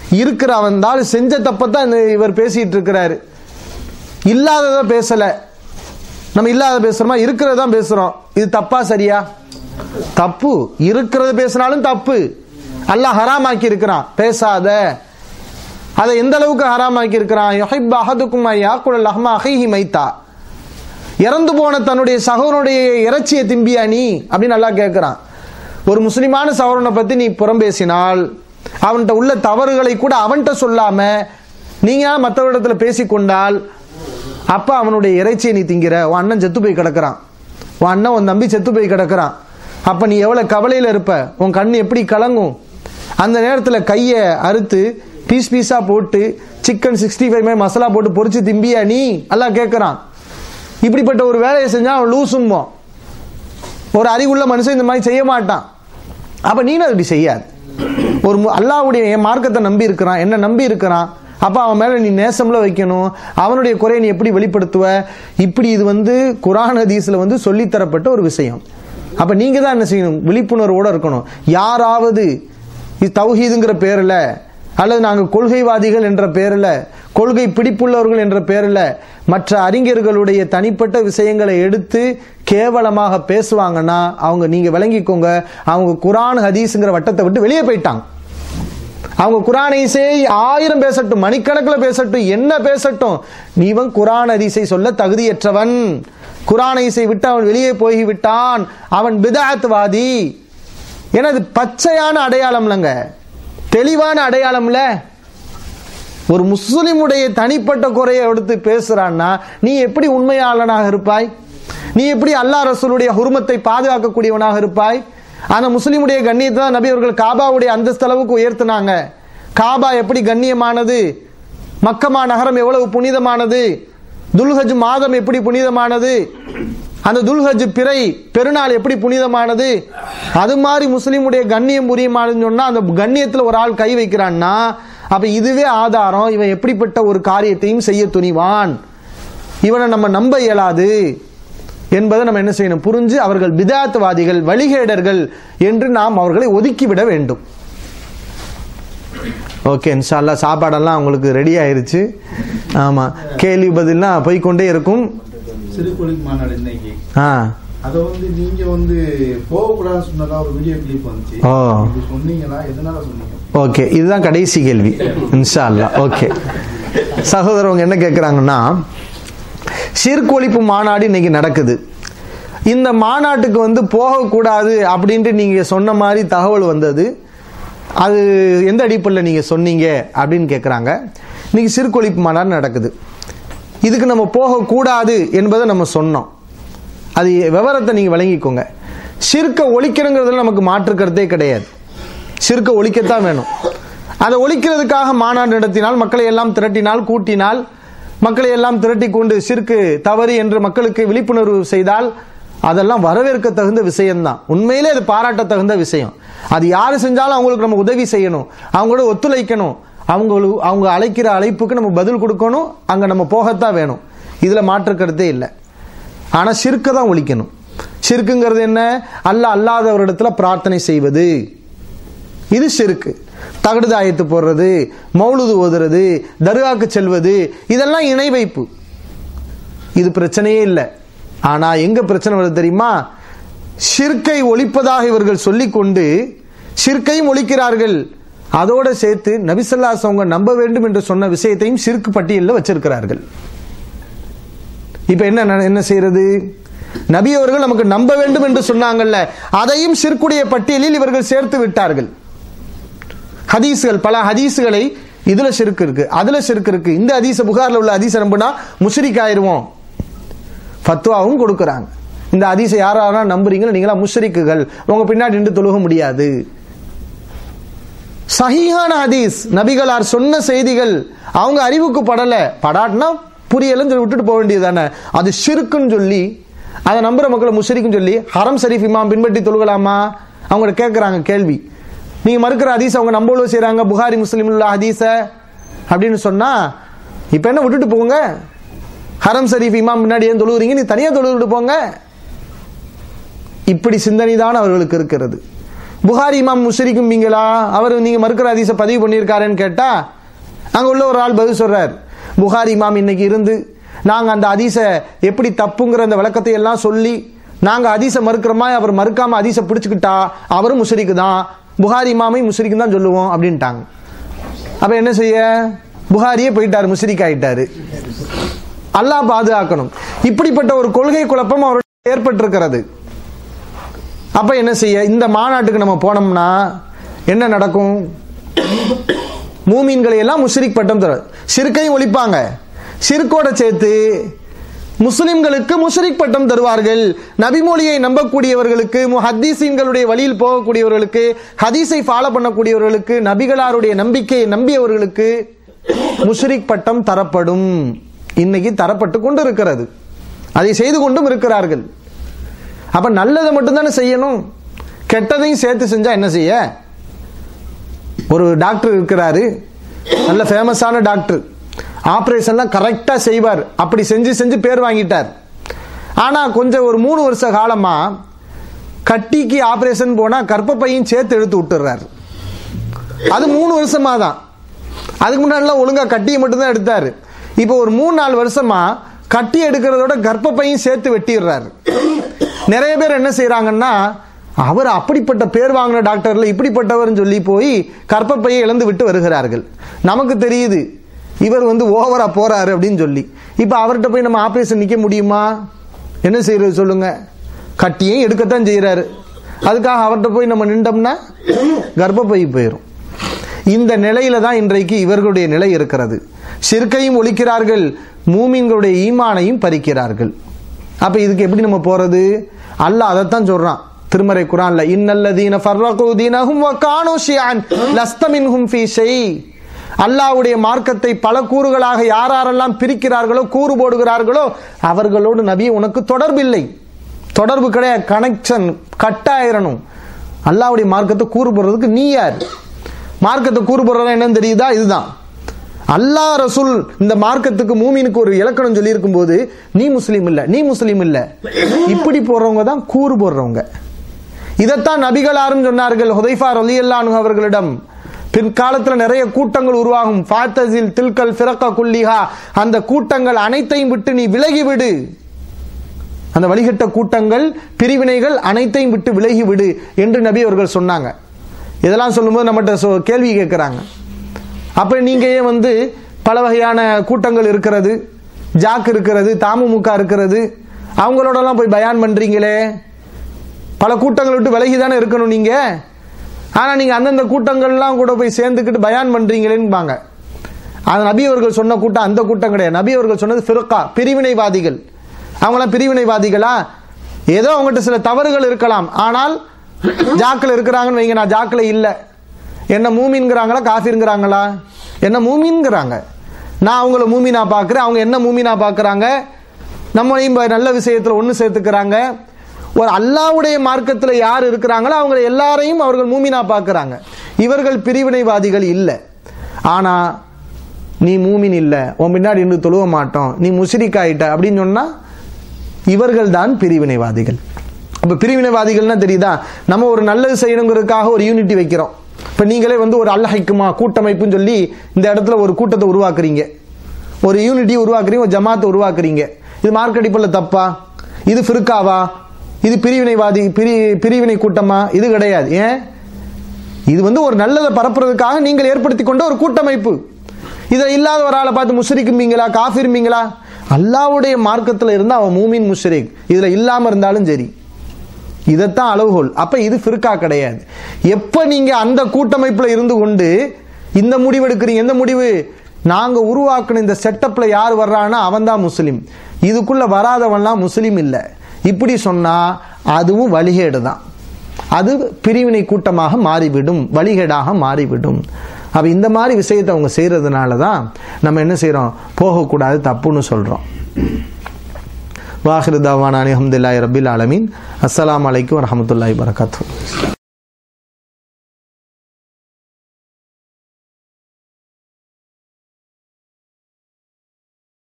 [SPEAKER 2] இருக்கிற வந்தால் செஞ்ச தப்பத்தான் இந்த இவர் பேசிட்டு இருக்கிறாரு இல்லாதத பேசல நம்ம இல்லாத பேசுறோமா இருக்கிறத தான் பேசுறோம் இது தப்பா சரியா தப்பு இருக்கிறத பேசினாலும் தப்பு அல்லாஹ் ஹராமாக்கி இருக்கிறான் பேசாத அதை எந்த அளவுக்கு ஹராமாக்கி இருக்கிறான் யுஹிப் அஹதுக்கும் யாக்குல் லஹ்மா அஹிஹி மைத்தா இறந்து போன தன்னுடைய சகோதரனுடைய இறைச்சியை திம்பியா நீ அப்படின்னு நல்லா கேட்கிறான் ஒரு முஸ்லிமான சகோதரனை பத்தி நீ புறம் பேசினால் அவன்கிட்ட உள்ள தவறுகளை கூட அவன்கிட்ட சொல்லாம நீங்க மற்றவரிடத்துல பேசிக்கொண்டால் அப்ப அவனுடைய இறைச்சியை நீ திங்கிற உன் அண்ணன் செத்து போய் கிடக்குறான் உன் அண்ணன் உன் தம்பி செத்து போய் கிடக்குறான் அப்ப நீ எவ்வளவு கவலையில இருப்ப உன் கண்ணு எப்படி கலங்கும் அந்த நேரத்தில் கையை அறுத்து பீஸ் பீஸா போட்டு சிக்கன் சிக்ஸ்டி ஃபைவ் மாதிரி மசாலா போட்டு பொரிச்சு திம்பியா நீ எல்லாம் கேட்கறான் இப்படிப்பட்ட ஒரு வேலையை செஞ்சா அவன் லூசும்போம் ஒரு அறிவுள்ள மனுஷன் இந்த மாதிரி செய்ய மாட்டான் அப்ப நீனும் அப்படி செய்யாது ஒரு மு- அல்லாஹ்வுடைய என் மார்க்கத்தை நம்பி இருக்கிறான் என்ன நம்பி இருக்கிறான் அப்ப அவன் மேல நீ நேசம்ல வைக்கணும் அவனுடைய குறையை நீ எப்படி வெளிப்படுத்துவ இப்படி இது வந்து குரான் ஹதீஸ்ல வந்து சொல்லித்தரப்பட்ட ஒரு விஷயம் அப்ப நீங்க தான் என்ன செய்யணும் விழிப்புணர்வோட இருக்கணும் யாராவது இது தௌஹீதுங்கிற பேர்ல அல்லது நாங்க கொள்கைவாதிகள் என்ற பேர்ல கொள்கை பிடிப்புள்ளவர்கள் என்ற பேர்ல மற்ற அறிஞர்களுடைய தனிப்பட்ட விஷயங்களை எடுத்து கேவலமாக பேசுவாங்கன்னா அவங்க நீங்க விளங்கிக்கோங்க அவங்க குரான் ஹதீஸ்ங்கிற வட்டத்தை விட்டு வெளியே போயிட்டாங்க அவங்க குரான் இசை ஆயிரம் பேசட்டும் மணிக்கணக்கில் பேசட்டும் என்ன பேசட்டும் நீவன் குரான் ஹதீஸை சொல்ல தகுதியற்றவன் குரான் இசை விட்டு அவன் வெளியே போய் விட்டான் அவன் பிதாத்வாதி எனது பச்சையான அடையாளம் இல்லைங்க தெளிவான அடையாளம்ல ஒரு முஸ்லிமுடைய தனிப்பட்ட குறையை எடுத்து பேசுறான்னா நீ எப்படி உண்மையாளனாக இருப்பாய் நீ எப்படி அல்லாஹ் ரசூலுடைய ஹுருமத்தை பாதுகாக்கக்கூடியவனாக இருப்பாய் அந்த முஸ்லிமுடைய கண்ணியத்தை தான் நபி அவர்கள் காபாவுடைய அந்தஸ்து அளவுக்கு உயர்த்தினாங்க காபா எப்படி கண்ணியமானது மக்கமா நகரம் எவ்வளவு புனிதமானது துல்ஹஜ் மாதம் எப்படி புனிதமானது அந்த துல்ஹஜ் பிறை பெருநாள் எப்படி புனிதமானது அது மாதிரி முஸ்லிமுடைய கண்ணியம் புரியுமானதுன்னு சொன்னா அந்த கண்ணியத்துல ஒரு ஆள் கை வைக்கிறான்னா அப்ப இதுவே ஆதாரம் இவன் எப்படிப்பட்ட ஒரு காரியத்தையும் செய்ய துணிவான் இவனை நம்ம நம்ப இயலாது என்பதை நம்ம என்ன செய்யணும் புரிஞ்சு அவர்கள் பிதாத்வாதிகள் வழிகேடர்கள் என்று நாம் அவர்களை ஒதுக்கிவிட வேண்டும் ஓகே இன்ஷால்லா சாப்பாடெல்லாம் உங்களுக்கு ரெடி ஆயிருச்சு ஆமா கேள்வி பதிலாம் போய்க்கொண்டே இருக்கும்
[SPEAKER 7] சிறுகுளிர் மாநாடு இன்னைக்கு
[SPEAKER 2] ஆ
[SPEAKER 7] அத வந்து நீங்க வந்து போகக்கூடாதுன்னு சொன்னதா ஒரு வீடியோ கிளிப் வந்துச்சு
[SPEAKER 2] ஓ.
[SPEAKER 7] இது சொன்னீங்களா எதனால சொன்னீங்க
[SPEAKER 2] ஓகே இதுதான் கடைசி கேள்வி இன்ஷா அல்லாஹ் ஓகே சகோதரவங்க என்ன கேட்குறாங்கன்னா சிறுக்கு ஒழிப்பு மாநாடு இன்னைக்கு நடக்குது இந்த மாநாட்டுக்கு வந்து போகக்கூடாது அப்படின்ட்டு நீங்க சொன்ன மாதிரி தகவல் வந்தது அது எந்த அடிப்படையில் நீங்க சொன்னீங்க அப்படின்னு கேட்குறாங்க இன்னைக்கு சிறுக்கு ஒழிப்பு மாநாடு நடக்குது இதுக்கு நம்ம போகக்கூடாது என்பதை நம்ம சொன்னோம் அது விவரத்தை நீங்க விளங்கிக்கோங்க சிறுக்க ஒழிக்கணுங்கிறதுல நமக்கு மாற்று கருத்தே கிடையாது சிறுக்க ஒழிக்கத்தான் வேணும் அதை ஒழிக்கிறதுக்காக மாநாடு நடத்தினால் மக்களை எல்லாம் திரட்டினால் கூட்டினால் மக்களை எல்லாம் திரட்டி கொண்டு சிறுக்கு தவறு என்று மக்களுக்கு விழிப்புணர்வு செய்தால் அதெல்லாம் வரவேற்க தகுந்த விஷயம்தான் உண்மையிலே அது பாராட்ட தகுந்த விஷயம் அது யாரு செஞ்சாலும் அவங்களுக்கு நம்ம உதவி செய்யணும் அவங்களோட ஒத்துழைக்கணும் அவங்களுக்கு அவங்க அழைக்கிற அழைப்புக்கு நம்ம பதில் கொடுக்கணும் அங்க நம்ம போகத்தான் வேணும் இதுல மாற்று கருத்தே இல்லை ஆனா சிறுக்க தான் ஒழிக்கணும் சிறுக்குங்கிறது என்ன அல்ல அல்லாதவரிடத்துல பிரார்த்தனை செய்வது இது சிறுக்கு தகடுதாயத்து போடுறது மௌலுது ஓதுறது தர்காக்கு செல்வது இதெல்லாம் இணை வைப்பு இது பிரச்சனையே இல்லை ஆனா எங்க பிரச்சனை வருது தெரியுமா ஷிர்கை ஒழிப்பதாக இவர்கள் சொல்லிக்கொண்டு ஷிர்கையும் ஒழிக்கிறார்கள் அதோட சேர்த்து நபிசல்லாஸ் அவங்க நம்ப வேண்டும் என்று சொன்ன விஷயத்தையும் சிறுக்கு பட்டியலில் வச்சிருக்கிறார்கள் இப்ப என்ன ந- என்ன செய்யறது நபி அவர்கள் நமக்கு நம்ப வேண்டும் என்று சொன்னாங்கல்ல அதையும் சிற்குடைய பட்டியலில் இவர்கள் சேர்த்து விட்டார்கள் ஹதீஸ்கள் பல ஹதீஸ்களை இதுல சிறுக்கு இருக்கு அதுல சிறுக்கு இருக்கு இந்த ஹதீஸ புகார்ல உள்ள ஹதீஸ நம்பினா முஷ்ரிக் ஆயிருவோம் ஃபத்வாவும் கொடுக்கறாங்க இந்த ஹதீஸை யாரா நம்புறீங்களோ நீங்களா முஷ்ரிக்குகள் உங்க பின்னாடி நின்று தொழுக முடியாது சஹீஹான ஹதீஸ் நபிகளார் சொன்ன செய்திகள் அவங்க அறிவுக்கு படல படாட்னா புரியலன்னு சொல்லி விட்டுட்டு போக வேண்டியதுதானே அது ஷிருக்குன்னு சொல்லி அதை நம்புற மக்களை முஷரிக்குன்னு சொல்லி ஹரம் ஷரீஃப் இமாம் பின்பற்றி தொழுகலாமா அவங்க கேட்கறாங்க கேள்வி நீங்க மறுக்கிற ஹதீஸ் அவங்க நம்பளவு செய்றாங்க புகாரி முஸ்லீம் உள்ள ஹதீஸ அப்படின்னு சொன்னா இப்ப என்ன விட்டுட்டு போங்க ஹரம் ஷரீஃப் இமாம் முன்னாடி ஏன் தொழுகிறீங்க நீ தனியா தொழுகிட்டு போங்க இப்படி சிந்தனை தான் அவர்களுக்கு இருக்கிறது புகாரி இமாம் முஷரிக்கும்பீங்களா அவர் நீங்க மறுக்கிற ஹதீஸை பதிவு பண்ணியிருக்காருன்னு கேட்டா அங்க உள்ள ஒரு ஆள் பதில் சொல்றார் புகாரி இமாம் இன்னைக்கு இருந்து நாங்க அந்த ஹதீஸை எப்படி தப்புங்கிற அந்த விளக்கத்தை எல்லாம் சொல்லி நாங்க ஹதீஸை மறுக்கிறோமா அவர் மறுக்காம ஹதீஸை பிடிச்சுக்கிட்டா அவரும் முஷரிக்கு தான் புகாரி இமாமை முஷரிக்கு தான் சொல்லுவோம் அப்படின்ட்டாங்க அப்ப என்ன செய்ய புகாரியே போயிட்டாரு முஷரிக் ஆயிட்டாரு அல்லாஹ் பாதுகாக்கணும் இப்படிப்பட்ட ஒரு கொள்கை குழப்பம் அவருக்கு ஏற்பட்டிருக்கிறது அப்ப என்ன செய்ய இந்த மாநாட்டுக்கு நம்ம போனோம்னா என்ன நடக்கும் மூமீன்களை எல்லாம் முஷ்ரிக் பட்டம் தர சிறுக்கையும் ஒழிப்பாங்க சிறுக்கோட சேர்த்து முஸ்லிம்களுக்கு முஷ்ரிக் பட்டம் தருவார்கள் நபிமொழியை நம்பக்கூடியவர்களுக்கு ஹதீசீன்களுடைய வழியில் போகக்கூடியவர்களுக்கு ஹதீஸை ஃபாலோ பண்ணக்கூடியவர்களுக்கு நபிகளாருடைய நம்பிக்கையை நம்பியவர்களுக்கு முஷ்ரிக் பட்டம் தரப்படும் இன்னைக்கு தரப்பட்டு கொண்டு இருக்கிறது அதை செய்து கொண்டும் இருக்கிறார்கள் அப்ப நல்லதை மட்டும்தானே செய்யணும் கெட்டதையும் சேர்த்து செஞ்சா என்ன செய்ய ஒரு டாக்டர் இருக்கிறாரு நல்ல ஃபேமஸான டாக்டர் ஆபரேஷன்லாம் கரெக்டா செய்வார் அப்படி செஞ்சு செஞ்சு பேர் வாங்கிட்டார் ஆனா கொஞ்சம் ஒரு மூணு வருஷ காலமா கட்டிக்கு ஆபரேஷன் போனா கர்ப்பப்பையும் சேர்த்து எடுத்து விட்டுறாரு அது மூணு வருஷமா தான் அதுக்கு முன்னாடிலாம் ஒழுங்கா கட்டியை மட்டும்தான் எடுத்தாரு இப்போ ஒரு மூணு நாலு வருஷமா கட்டி எடுக்கிறதோட கர்ப்பப்பையும் சேர்த்து வெட்டிடுறாரு நிறைய பேர் என்ன செய்யறாங்கன்னா அவர் அப்படிப்பட்ட பேர் வாங்கின டாக்டர்ல இப்படிப்பட்டவர்னு சொல்லி போய் கர்ப்பப்பையை இழந்து விட்டு வருகிறார்கள் நமக்கு தெரியுது இவர் வந்து ஓவரா போறாரு அப்படின்னு சொல்லி இப்ப அவர்கிட்ட போய் நம்ம ஆபரேஷன் நிக்க முடியுமா என்ன செய்யறது சொல்லுங்க கட்டியும் எடுக்கத்தான் செய்யறாரு அதுக்காக அவர்கிட்ட போய் நம்ம நின்றோம்னா கர்ப்பப்பை போயிடும் இந்த நிலையில தான் இன்றைக்கு இவர்களுடைய நிலை இருக்கிறது சிற்கையும் ஒழிக்கிறார்கள் மூமின்களுடைய ஈமானையும் பறிக்கிறார்கள் அப்ப இதுக்கு எப்படி நம்ம போறது அல்லாஹ் அதைத்தான் சொல்றான் திருமறை குரான்ல இன்னல்லதீன ஃபர்ரகு தீனஹும் வ கானூ ஷியன் லஸ்த மின்ஹும் ஃபீ ஷை அல்லாஹ்வுடைய மார்க்கத்தை பல கூறுகளாக யார் யாரெல்லாம் பிரிக்கிறார்களோ கூறு போடுகிறார்களோ அவர்களோடு நபி உனக்கு தொடர்பில்லை தொடர்பு கிடையாது கனெக்ஷன் கட்டாயிரணும் அல்லாஹ்வுடைய மார்க்கத்தை கூறு போடுறதுக்கு நீ யார் மார்க்கத்தை கூறு போடுறதா என்னன்னு தெரியுதா இதுதான் அல்லாஹ் ரசூல் இந்த மார்க்கத்துக்கு மூமினுக்கு ஒரு இலக்கணம் சொல்லி இருக்கும்போது நீ முஸ்லீம் இல்ல நீ முஸ்லீம் இல்ல இப்படி போடுறவங்க தான் கூறு போடுறவங்க இதைத்தான் நபிகளாரும் சொன்னார்கள் ஹுதைஃபா ரலியல்லானு அவர்களிடம் பிற்காலத்துல நிறைய கூட்டங்கள் உருவாகும் ஃபாத்தசில் தில்கல் ஃபிரக்க குல்லிஹா அந்த கூட்டங்கள் அனைத்தையும் விட்டு நீ விலகி விடு அந்த வழிகட்ட கூட்டங்கள் பிரிவினைகள் அனைத்தையும் விட்டு விலகி விடு என்று நபி அவர்கள் சொன்னாங்க இதெல்லாம் சொல்லும்போது நம்மகிட்ட சொ- கேள்வி கேட்கிறாங்க அப்ப நீங்க ஏன் வந்து பல வகையான கூட்டங்கள் இருக்கிறது ஜாக் இருக்கிறது தாமுமுக இருக்கிறது அவங்களோடலாம் போய் பயான் பண்றீங்களே பல கூட்டங்களை விட்டு விலகி தானே இருக்கணும் நீங்க ஆனா நீங்க அந்தந்த கூட்டங்கள்லாம் கூட போய் சேர்ந்துக்கிட்டு பயான் பண்றீங்களேன்பாங்க அது நபி அவர்கள் சொன்ன கூட்டம் அந்த கூட்டம் கிடையாது நபி அவர்கள் சொன்னது ஃபிர்கா பிரிவினைவாதிகள் அவங்களாம் பிரிவினைவாதிகளா ஏதோ அவங்ககிட்ட சில தவறுகள் இருக்கலாம் ஆனால் ஜாக்கில் இருக்கிறாங்கன்னு வைங்க நான் ஜாக்கில் இல்லை என்ன மூமின்ங்கிறாங்களா காஃபிருங்கிறாங்களா என்ன மூமின்ங்கிறாங்க நான் அவங்கள மூமினா பார்க்குறேன் அவங்க என்ன மூமினா பார்க்குறாங்க நம்மளையும் இப்ப நல்ல விஷயத்தில் ஒன்று சேர்த்துக்கிறாங்க ஒரு அல்லாவுடைய மார்க்கத்தில் யார் இருக்கிறாங்களோ அவங்க எல்லாரையும் அவர்கள் மூமினா பார்க்குறாங்க இவர்கள் பிரிவினைவாதிகள் இல்லை ஆனா நீ மூமின் இல்லை உன் பின்னாடி இன்னும் தொழுவ மாட்டோம் நீ முஸ்ரிக் ஆயிட்ட அப்படின்னு சொன்னா இவர்கள் தான் பிரிவினைவாதிகள் அப்ப பிரிவினைவாதிகள்னா தெரியுதா நம்ம ஒரு நல்லது செய்யணுங்கிறதுக்காக ஒரு யூனிட்டி வைக்கிறோம் இப்ப நீங்களே வந்து ஒரு அல்லஹைக்குமா கூட்டமைப்புன்னு சொல்லி இந்த இடத்துல ஒரு கூட்டத்தை உருவாக்குறீங்க ஒரு யூனிட்டி உருவாக்குறீங்க ஒரு ஜமாத்தை உருவாக்குறீங்க இது மார்க் அடிப்படையில் தப்பா இது ஃபிருக்காவா இது பிரிவினைவாதி பிரி பிரிவினை கூட்டமா இது கிடையாது ஏன் இது வந்து ஒரு நல்லதை பரப்புறதுக்காக நீங்கள் ஏற்படுத்தி கொண்ட ஒரு கூட்டமைப்பு இதை இல்லாத ஒரு ஆளை பார்த்து முஷரிக்கும்பீங்களா காஃபிரும்பீங்களா அல்லாவுடைய மார்க்கத்தில் இருந்தா அவன் மூமின் முஷரிக் இதுல இல்லாம இருந்தாலும் சரி இதைத்தான் அளவுகோல் அப்ப இது ஃபிர்கா கிடையாது எப்ப நீங்க அந்த கூட்டமைப்புல இருந்து கொண்டு இந்த முடிவு எடுக்கிறீங்க எந்த முடிவு நாங்க உருவாக்குன இந்த செட்டப்ல யார் வர்றான்னா அவன் தான் முஸ்லீம் இதுக்குள்ள வராதவன்லாம் முஸ்லீம் இல்லை இப்படி சொன்னா அதுவும் வழிகேடு தான் அது பிரிவினை கூட்டமாக மாறிவிடும் வழிகேடாக மாறிவிடும் அப்ப இந்த மாதிரி விஷயத்தை அவங்க செய்யறதுனால தான் நம்ம என்ன செய்றோம் போகக்கூடாது தப்புன்னு சொல்றோம் வாஹிரு தாவானானி அஹமதுல்லாஹி ரபில் ஆலமீன் அஸ்ஸலாமு அலைக்கும் வரஹமத்துல்லாஹி வரகாத்து